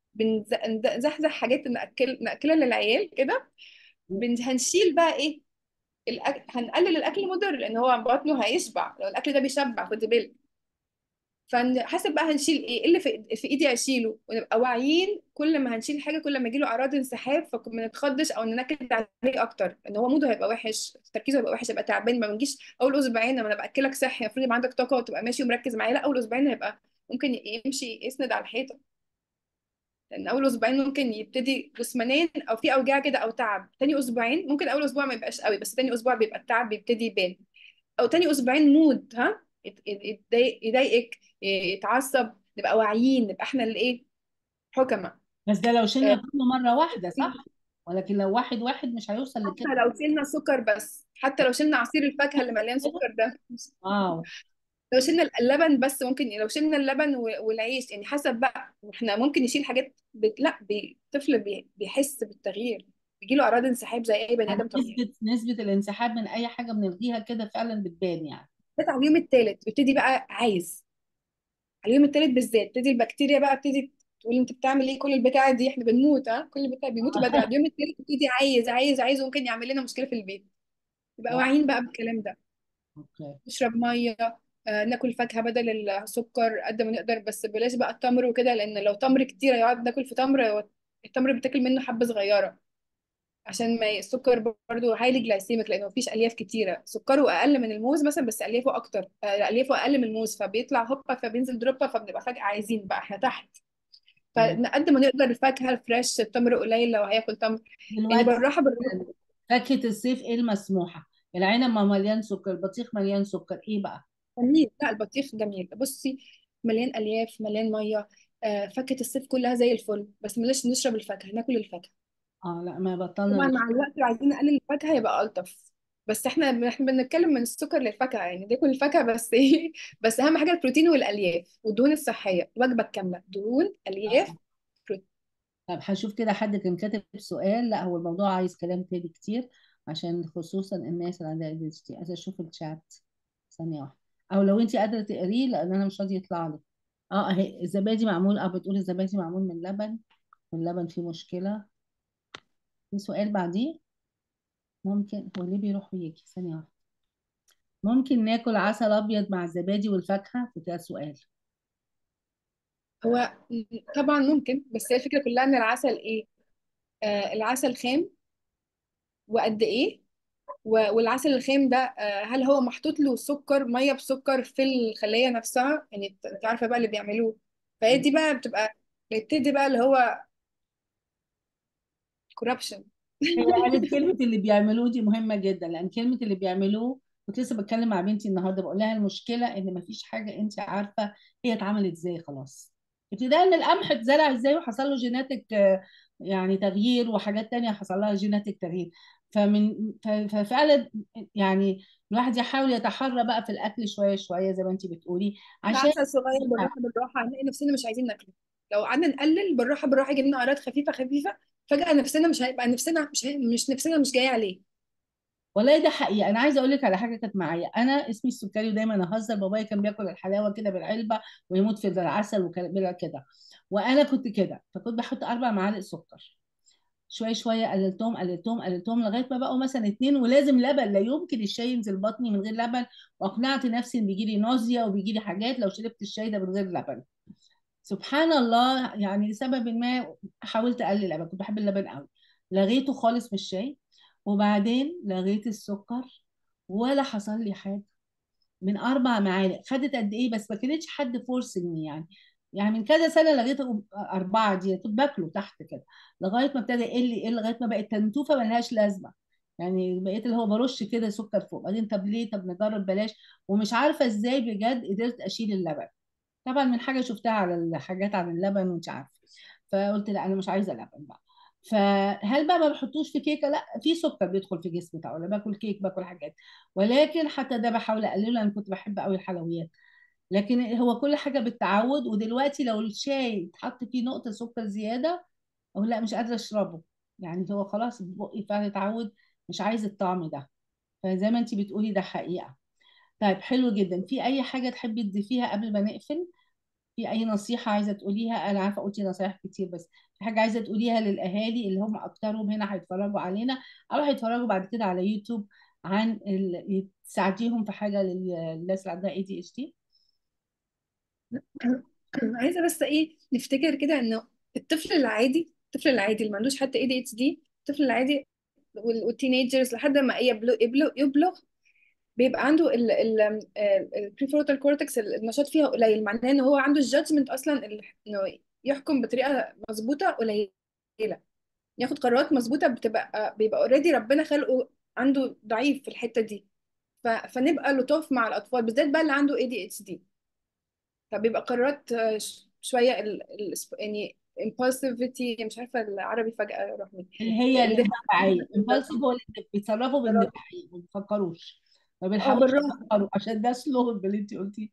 بنزحزح حاجات ناكل ناكلها للعيال كده بن- هنشيل بقى ايه الأكل هنقلل الاكل المضر لان هو بطنه هيشبع لو الاكل ده بيشبع خدي بالك فحسب بقى هنشيل ايه إيه اللي في, في ايدي اشيله ونبقى واعيين كل ما هنشيل حاجه كل ما يجيله اعراض انسحاب فما نتخضش او ننكد عليه اكتر ان هو موده هيبقى وحش تركيزه هيبقى وحش هيبقى تعبان ما بنجيش اول اسبوعين لما انا باكلك صحي المفروض يبقى عندك طاقه وتبقى ماشي ومركز معايا لا اول اسبوعين هيبقى ممكن يمشي يسند على الحيطه لان اول اسبوعين ممكن يبتدي جسمانيا او في اوجاع كده او تعب تاني اسبوعين ممكن اول اسبوع ما يبقاش قوي بس تاني اسبوع بيبقى التعب بيبتدي يبان او تاني اسبوعين مود ها يت- يت- يتضايق يضايقك يتعصب نبقى واعيين نبقى احنا اللي ايه حكمة بس ده لو شلنا آه، كله مره واحده صح ولكن لو واحد واحد مش هيوصل حتى لكده لو شلنا سكر بس حتى لو شلنا عصير الفاكهة اللي مليان سكر ده واو لو شلنا اللبن بس ممكن لو شلنا اللبن و- والعيش يعني حسب بقى احنا ممكن نشيل حاجات بت... لا بي... الطفل بي... بيحس بالتغيير بيجيله اعراض انسحاب زي اي بني يعني ادم طبيعي نسبه نسبه الانسحاب من اي حاجه بنلغيها كده فعلا بتبان يعني بس على اليوم الثالث بيبتدي بقى عايز على اليوم الثالث بالذات بتبتدي البكتيريا بقى بتبتدي تقول انت بتعمل ايه كل البتاع دي احنا بنموت ها كل البتاع بيموتوا بدري على اليوم الثالث بتبتدي عايز عايز عايز وممكن يعمل لنا مشكله في البيت يبقى واو واعيين بقى بالكلام ده اوكي نشرب ميه آه، ناكل فاكهه بدل السكر قد ما نقدر بس بلاش بقى التمر وكده لان لو تمر كتير يقعد ناكل في تمر هو التمر بتاكل منه حبه صغيره عشان ما ي- السكر برضو هايلي جلايسيميك لانه مفيش الياف كتيره سكره اقل من الموز مثلا بس اليافه اكتر آه، اليافه اقل من الموز فبيطلع هوبا فبينزل دروبا فبنبقى فجاه عايزين بقى احنا تحت فنقد ما نقدر الفاكهه الفريش التمر قليل لو هياكل تمر يعني دلوقتي بالراحه بالراحه مثلاً فاكهة الصيف ايه المسموحة العنب ما مليان سكر البطيخ مليان سكر ايه بقى جميل لا البطيخ جميل بصي مليان الياف مليان ميه آه، فاكهه الصيف كلها زي الفل بس بلاش نشرب الفاكهه ناكل الفاكهه اه لا ما بطلنا طبعا نشرب مع الوقت لو عايزين نقلل الفاكهه يبقى الطف بس احنا احنا بنتكلم من السكر للفاكهه يعني ناكل الفاكهه بس ايه بس اهم حاجه البروتين والالياف والدهون الصحيه الوجبه الكامله دهون الياف آه. بروتين طب هشوف كده حد كان كاتب سؤال لا هو الموضوع عايز كلام تاني كتير عشان خصوصا الناس اللي عندها ADHD عايزة اشوف الشات ثانية واحدة او لو انت قادرة تقريه لان انا مش راضي يطلع لي اه اهي الزبادي معمول اه بتقول الزبادي معمول من لبن واللبن فيه مشكلة في سؤال بعديه ممكن هو ليه بيروح ويجي ثانية واحدة ممكن ناكل عسل ابيض مع الزبادي والفاكهة في كده سؤال هو طبعا ممكن بس هي الفكره كلها ان العسل ايه آه العسل خام وقد ايه و- والعسل الخام ده آه، هل هو محطوط له سكر ميه بسكر في الخليه نفسها يعني انت أنت عارفه بقى اللي بيعملوه فهي دي بقى بتبقى بيبتدي بقى اللي هو كوربشن هي قالت كلمة اللي بيعملوه دي مهمة جدا لأن كلمة اللي بيعملوه كنت لسه بتكلم مع بنتي النهارده بقول لها المشكلة إن مفيش حاجة أنت عارفة هي اتعملت إزاي خلاص ابتداء من القمح اتزرع إزاي وحصل له جيناتيك يعني تغيير وحاجات تانية حصل لها جيناتيك تغيير فمن ف- ففعلا يعني الواحد يحاول يتحرى بقى في الأكل شوية شوية زي ما أنت بتقولي عشان العسل صغير بالراحه بالراحه هنلاقي نفسنا مش عايزين ناكله لو قعدنا نقلل بالراحه بالراحه يجي لنا اعراض خفيفه خفيفه فجاه نفسنا مش هيبقى نفسنا مش هي... مش نفسنا مش جايه عليه والله ده حقيقة أنا عايزة أقول لك على حاجة كانت معايا أنا اسمي السكري ودايما أهزر بابايا كان بياكل الحلاوة كده بالعلبة ويموت في العسل وكده كده وأنا كنت كده فكنت بحط أربع معالق سكر شوية شوية قللتهم قللتهم قللتهم لغاية ما بقوا مثلا اتنين ولازم لبن لا يمكن الشاي ينزل بطني من غير لبن وأقنعت نفسي إن بيجي لي نوزيا وبيجي لي حاجات لو شربت الشاي ده من غير لبن سبحان الله يعني لسبب ما حاولت اقلل اللبن كنت بحب اللبن قوي لغيته خالص من الشاي وبعدين لغيت السكر ولا حصل لي حاجه من اربع معالق خدت قد ايه بس ما كانتش حد فورسني يعني يعني من كذا سنه لغيت اربعه دي كنت باكله تحت كده لغايه ما ابتدى يقل يقل لغايه ما بقت تنتوفه ملهاش لازمه يعني بقيت اللي هو برش كده سكر فوق بعدين طب ليه طب نجرب بلاش ومش عارفه ازاي بجد قدرت اشيل اللبن طبعا من حاجه شفتها على الحاجات عن اللبن وانت عارفه فقلت لا انا مش عايزه لبن بقى فهل بقى ما بحطوش في كيكه لا في سكر بيدخل في جسمي طبعا انا باكل كيك باكل حاجات ولكن حتى ده بحاول اقلله لان كنت بحب قوي الحلويات لكن هو كل حاجه بالتعود ودلوقتي لو الشاي اتحط فيه نقطه سكر زياده او لا مش قادره اشربه يعني هو خلاص بقي فعلا اتعود مش عايز الطعم ده فزي ما انت بتقولي ده حقيقه طيب حلو جدا في اي حاجه تحبي تضيفيها قبل ما نقفل في اي نصيحة عايزة تقوليها انا عارفة قلتي نصايح كتير بس في حاجة عايزة تقوليها للاهالي اللي هم اكترهم هنا هيتفرجوا علينا او هيتفرجوا بعد كده على يوتيوب عن ال... تساعديهم في حاجة للناس اللي عندها ADHD عايزه بس ايه نفتكر كده انه الطفل العادي الطفل العادي اللي ما عندوش حتى اي دي اتش دي الطفل العادي والتينيجرز لحد ما يبلغ يبلغ, يبلغ بيبقى عنده البريفرونتال كورتكس النشاط فيها قليل معناه ان هو عنده الجادجمنت اصلا ال- انه يحكم بطريقه مظبوطه قليله ياخد قرارات مظبوطه بتبقى بيبقى اوريدي ربنا خلقه عنده ضعيف في الحته دي ف... فنبقى لطاف مع الاطفال بالذات بقى اللي عنده اي دي اتش دي فبيبقى قرارات آه، ش- شويه ال... ال... يعني impulsivity مش عارفه العربي فجاه راح مني اللي هي الاندفاع الاندفاعية impulsive هو اللي بيتصرفوا قرارات باندفاعية ما بيفكروش ما اه بيلحقوش بالراحه يفكروا عشان ده سلو اللي انت قلتيه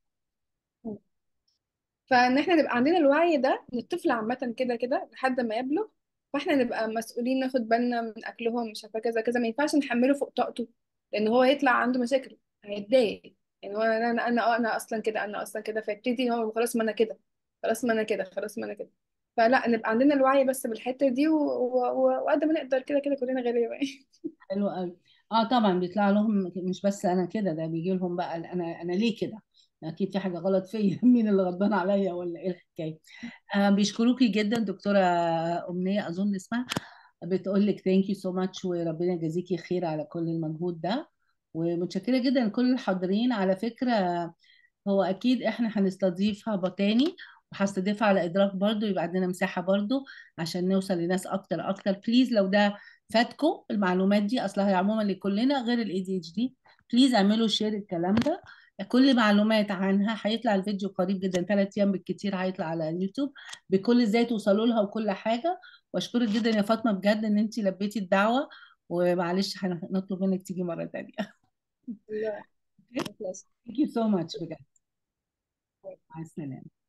فان احنا نبقى عندنا الوعي ده ان الطفل عامه كده كده لحد ما يبلغ فاحنا نبقى مسؤولين ناخد بالنا من اكلهم مش عارفه كذا كذا ما ينفعش نحمله فوق طاقته لان هو هيطلع عنده مشاكل هيتضايق يعني هو انا انا انا, أنا اصلا كده انا اصلا كده فيبتدي هو خلاص ما انا كده خلاص ما انا كده خلاص ما انا كده فلا نبقى عندنا الوعي بس بالحته دي و- و- و- وقد ما نقدر كده كده كلنا غالبا حلو قوي اه طبعا بيطلع لهم مش بس انا كده ده بيجي لهم بقى انا انا ليه كده اكيد في حاجه غلط فيا مين اللي غضبان عليا ولا ايه الحكايه آه بيشكروكي جدا دكتوره امنيه اظن اسمها بتقول لك ثانك يو سو ماتش وربنا يجازيكي خير على كل المجهود ده ومتشكره جدا لكل الحاضرين على فكره هو اكيد احنا هنستضيفها تاني وهستضيفها على ادراك برضو يبقى عندنا مساحه برضو عشان نوصل لناس اكتر اكتر بليز لو ده فاتكم المعلومات دي اصلها هي عموما لكلنا غير الاي دي اتش دي بليز اعملوا شير الكلام ده كل معلومات عنها هيطلع الفيديو قريب جدا ثلاث ايام بالكتير هيطلع على اليوتيوب بكل ازاي توصلوا لها وكل حاجه واشكرك جدا يا فاطمه بجد ان انت لبيتي الدعوه ومعلش هنطلب منك تيجي مره ثانيه لا خلاص Thank you so much بجد مع السلامه